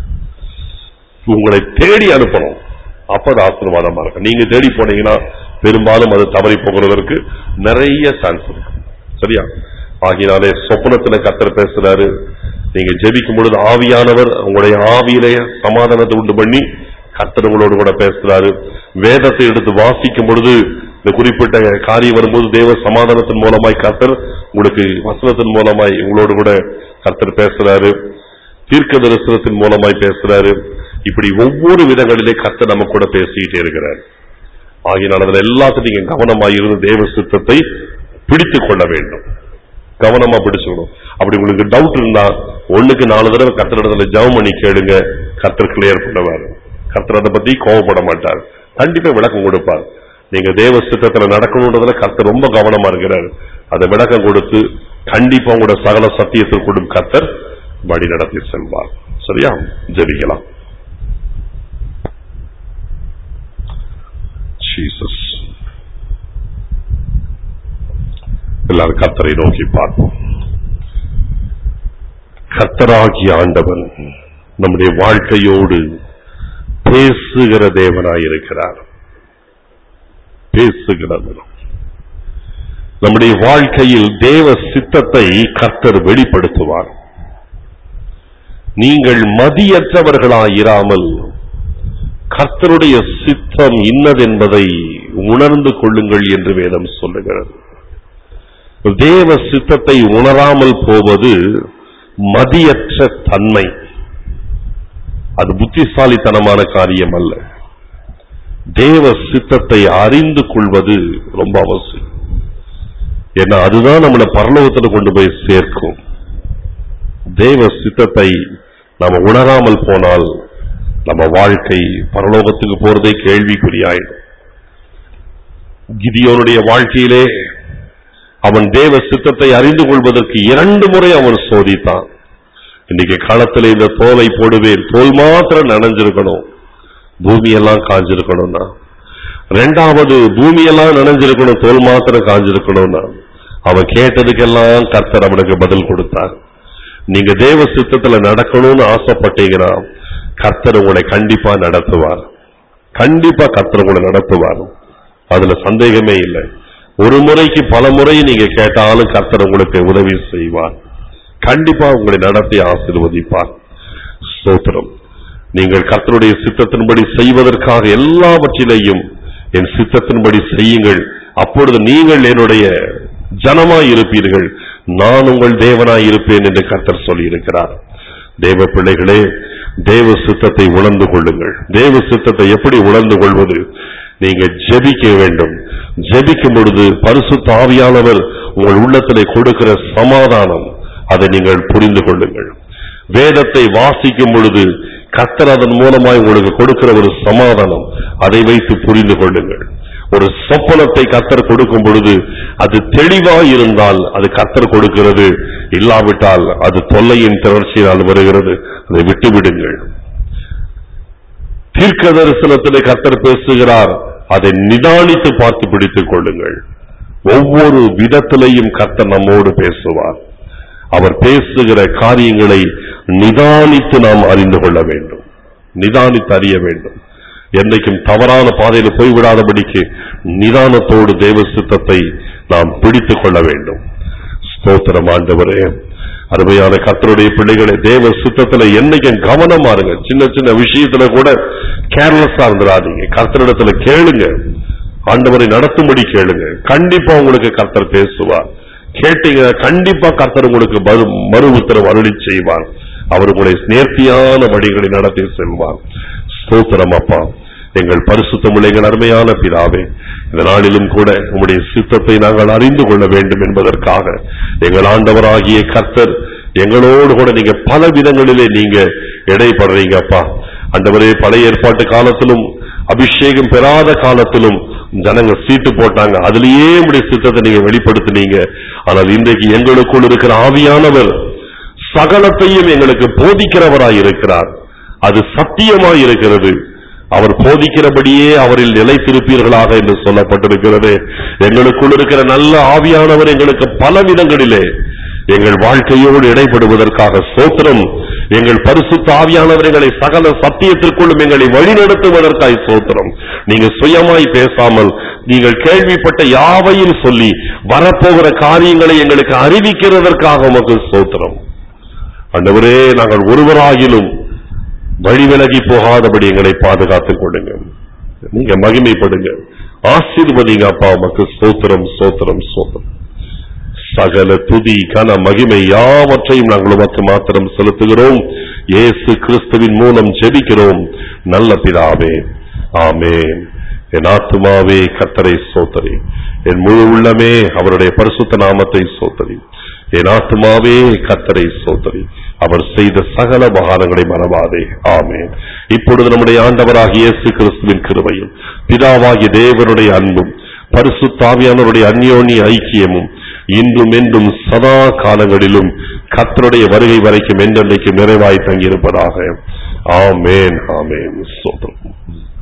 உங்களை தேடி அனுப்பணும் அப்ப அது ஆசீர்வாதமா இருக்கும் நீங்க தேடி போனீங்கன்னா பெரும்பாலும் அது தவறி போகிறதற்கு நிறைய சான்ஸ் இருக்கு சரியா ஆகினாலே சொப்பனத்துல கத்தர் பேசுறாரு நீங்க ஜெபிக்கும் பொழுது ஆவியானவர் உங்களுடைய ஆவியிலே சமாதானத்தை உண்டு பண்ணி கர்த்தர் உங்களோடு கூட பேசுறாரு வேதத்தை எடுத்து வாசிக்கும் பொழுது இந்த குறிப்பிட்ட காரியம் வரும்போது தேவ சமாதானத்தின் மூலமாய் கர்த்தர் உங்களுக்கு வசனத்தின் மூலமாய் உங்களோடு கூட கர்த்தர் பேசுறாரு தீர்க்க தரிசனத்தின் மூலமாய் பேசுறாரு இப்படி ஒவ்வொரு விதங்களிலே கர்த்தர் நம்ம கூட பேசிக்கிட்டே இருக்கிறார் ஆகினால் அதுல எல்லாத்தையும் நீங்க கவனமாய் இருந்து தேவ சித்தத்தை பிடித்துக் கொள்ள வேண்டும் கவனமா பிடிச்சுக்கணும் அப்படி உங்களுக்கு டவுட் இருந்தா ஒண்ணுக்கு நாலு தடவை கர்த்தரிடத்துல ஜெபம் பண்ணி கேளுங்க கர்த்தர் கிளியர் பண்ணுவார் கர்த்தர் அதை பத்தி கோவப்பட மாட்டார் கண்டிப்பா விளக்கம் கொடுப்பார் நீங்க தேவ சித்தத்துல நடக்கணுன்றதுல கர்த்தர் ரொம்ப கவனமா இருக்கிறார் அதை விளக்கம் கொடுத்து கண்டிப்பா உங்களோட சகல சத்தியத்திற்கூடும் கர்த்தர் வழி நடத்தி செல்வார் சரியா ஜெபிக்கலாம் ஜீசஸ் எல்லாரும் கர்த்தரை நோக்கி பார்ப்போம் கர்த்தராகிய ஆண்டவன் நம்முடைய வாழ்க்கையோடு பேசுகிற தேவனாயிருக்கிறார் பேசுகிறது நம்முடைய வாழ்க்கையில் தேவ சித்தத்தை கர்த்தர் வெளிப்படுத்துவார் நீங்கள் மதியற்றவர்களாயிராமல் கர்த்தருடைய சித்தம் இன்னதென்பதை உணர்ந்து கொள்ளுங்கள் என்று வேதம் சொல்லுகிறது தேவ சித்தத்தை உணராமல் போவது மதியற்ற தன்மை அது புத்திசாலித்தனமான காரியம் அல்ல தேவ சித்தத்தை அறிந்து கொள்வது ரொம்ப அவசியம் ஏன்னா அதுதான் நம்மளை பரலோகத்துல கொண்டு போய் சேர்க்கும் தேவ சித்தத்தை நாம உணராமல் போனால் நம்ம வாழ்க்கை பரலோகத்துக்கு போறதே கேள்விக்குறியாயிடும் கிதியோனுடைய வாழ்க்கையிலே அவன் தேவ சித்தத்தை அறிந்து கொள்வதற்கு இரண்டு முறை அவன் சோதித்தான் இன்னைக்கு களத்துல இந்த தோலை போடுவேன் தோல் மாத்திரம் நனைஞ்சிருக்கணும் பூமியெல்லாம் காஞ்சிருக்கணும்னா ரெண்டாவது பூமியெல்லாம் நனைஞ்சிருக்கணும் தோல் மாத்திரம் காஞ்சிருக்கணும்னா அவன் கேட்டதுக்கெல்லாம் கர்த்தர் அவனுக்கு பதில் கொடுத்தார் நீங்க தேவ சித்தத்துல நடக்கணும்னு ஆசைப்பட்டீங்கன்னா கர்த்தர் உங்களை கண்டிப்பா நடத்துவார் கண்டிப்பா கர்த்தர் உங்களை நடத்துவார் அதுல சந்தேகமே இல்லை ஒரு முறைக்கு பல முறை நீங்க கேட்டாலும் கர்த்தர் உங்களுக்கு உதவி செய்வார் கண்டிப்பா உங்களை நடத்தி ஆசீர்வதிப்பார் ஸ்தோத்திரம் நீங்கள் கர்த்தருடைய சித்தத்தின்படி செய்வதற்காக எல்லாவற்றிலேயும் என் சித்தத்தின்படி செய்யுங்கள் அப்பொழுது நீங்கள் என்னுடைய ஜனமாய் இருப்பீர்கள் நான் உங்கள் தேவனாய் இருப்பேன் என்று கர்த்தர் சொல்லியிருக்கிறார் தேவ பிள்ளைகளே தேவ சித்தத்தை உணர்ந்து கொள்ளுங்கள் தேவ சித்தத்தை எப்படி உணர்ந்து கொள்வது நீங்க ஜெபிக்க வேண்டும் ஜெபிக்கும் பொழுது பரிசுத்த ஆவியானவர் உங்கள் உள்ளத்திலே கொடுக்கிற சமாதானம் அதை நீங்கள் புரிந்து கொள்ளுங்கள் வேதத்தை வாசிக்கும் பொழுது கர்த்தர் அதன் மூலமாய் உங்களுக்கு கொடுக்கிற ஒரு சமாதானம் அதை வைத்து புரிந்து கொள்ளுங்கள் ஒரு சொப்பனத்தை கர்த்தர் கொடுக்கும் பொழுது அது தெளிவாய் இருந்தால் அது கர்த்தர் கொடுக்கிறது இல்லாவிட்டால் அது தொல்லையின் திரட்சியினால் வருகிறது அதை விட்டு விடுங்கள் தீர்க்க தரிசனத்திலே கர்த்தர் பேசுகிறார் அதை நிதானித்து பார்த்து பிடித்துக் கொள்ளுங்கள் ஒவ்வொரு விதத்திலையும் கர்த்தர் நம்மோடு பேசுவார் அவர் பேசுகிற காரியங்களை நிதானித்து நாம் அறிந்து கொள்ள வேண்டும் நிதானித்து அறிய வேண்டும் என்றைக்கும் தவறான பாதையில் போய்விடாதபடிக்கு நிதானத்தோடு தேவ சித்தத்தை நாம் பிடித்துக் கொள்ள வேண்டும் ஸ்தோத்திரம் ஆண்டவரே அருமையான கர்த்தருடைய பிள்ளைகளை தேவ சித்தத்துல என்னைக்கும் கவனமா இருங்க சின்ன சின்ன விஷயத்துல கூட கேர்லெஸ்ஸா இருந்துடாதீங்க கர்த்தரிடத்துல கேளுங்க ஆண்டவரை நடத்தும்படி கேளுங்க கண்டிப்பா உங்களுக்கு கர்த்தர் பேசுவார் கேட்டீங்க கண்டிப்பா கர்த்தர் உங்களுக்கு மறு மறு உத்தரவு அருளி செய்வார் அவர் உங்களை நேர்த்தியான வழிகளை நடத்தி செல்வார் ஸ்தோத்திரம் அப்பா எங்கள் பரிசுத்தமுள்ள எங்கள் அருமையான பிதாவே இந்த நாளிலும் கூட உம்முடைய சித்தத்தை நாங்கள் அறிந்து கொள்ள வேண்டும் என்பதற்காக எங்கள் ஆண்டவராகிய கர்த்தர் எங்களோடு கூட நீங்க பல விதங்களிலே நீங்க இடைப்படுறீங்க அப்பா ஆண்டவரே பழைய ஏற்பாட்டு காலத்திலும் அபிஷேகம் பெறாத காலத்திலும் ஜனங்க சீட்டு போட்டாங்க அதுலயே உடைய சித்தத்தை நீங்க வெளிப்படுத்தினீங்க ஆனால் இன்றைக்கு எங்களுக்குள் இருக்கிற ஆவியானவர் சகலத்தையும் எங்களுக்கு போதிக்கிறவராய் இருக்கிறார் அது சத்தியமாய் இருக்கிறது அவர் போதிக்கிறபடியே அவரில் நிலைத்திருப்பீர்களாக என்று சொல்லப்பட்டிருக்கிறது எங்களுக்குள் இருக்கிற நல்ல ஆவியானவர் எங்களுக்கு பல விதங்களிலே எங்கள் வாழ்க்கையோடு இடைப்படுவதற்காக சோத்திரம் எங்கள் பரிசுத்த ஆவியானவர் எங்களை சகல சத்தியத்திற்குள்ளும் எங்களை வழிநடத்துவதற்காய் சோத்திரம் நீங்க சுயமாய் பேசாமல் நீங்கள் கேள்விப்பட்ட யாவையும் சொல்லி வரப்போகிற காரியங்களை எங்களுக்கு அறிவிக்கிறதற்காக உமக்கு சோத்திரம் ஆண்டவரே நாங்கள் ஒருவராகிலும் வழி விலகி போகாதபடி எங்களை பாதுகாத்துக் கொள்ளுங்க நீங்க மகிமைப்படுங்க ஆசீர்வதிங்க அப்பா உமக்கு சோத்திரம் சோத்திரம் சோத்திரம் சகல துதி கன மகிமை யாவற்றையும் நாங்கள் உமக்கு மாத்திரம் செலுத்துகிறோம் இயேசு கிறிஸ்துவின் மூலம் ஜெபிக்கிறோம் நல்ல பிதாவே ஆமென் என் ஆத்துமாவே கத்தரை சோத்தரி என் முழு உள்ளமே அவருடைய பரிசுத்த நாமத்தை சோத்தரி என் ஆத்துமாவே கத்தரை சோத்தரி அவர் செய்த சகல மகானங்களை மறவாதே ஆமென் இப்பொழுது நம்முடைய ஆண்டவராகிய இயேசு கிறிஸ்துவின் கிருபையும் பிதாவாகிய தேவனுடைய அன்பும் பரிசுத்தாவியானவருடைய அந்யோன்ய ஐக்கியமும் இன்றும் என்றும் சதா காலங்களிலும் கர்த்தருடைய வருகை வரைக்கும் என்றென்றைக்கும் நிறைவாய் தங்கியிருப்பதாக ஆமென் ஆமென் சோத்திரம்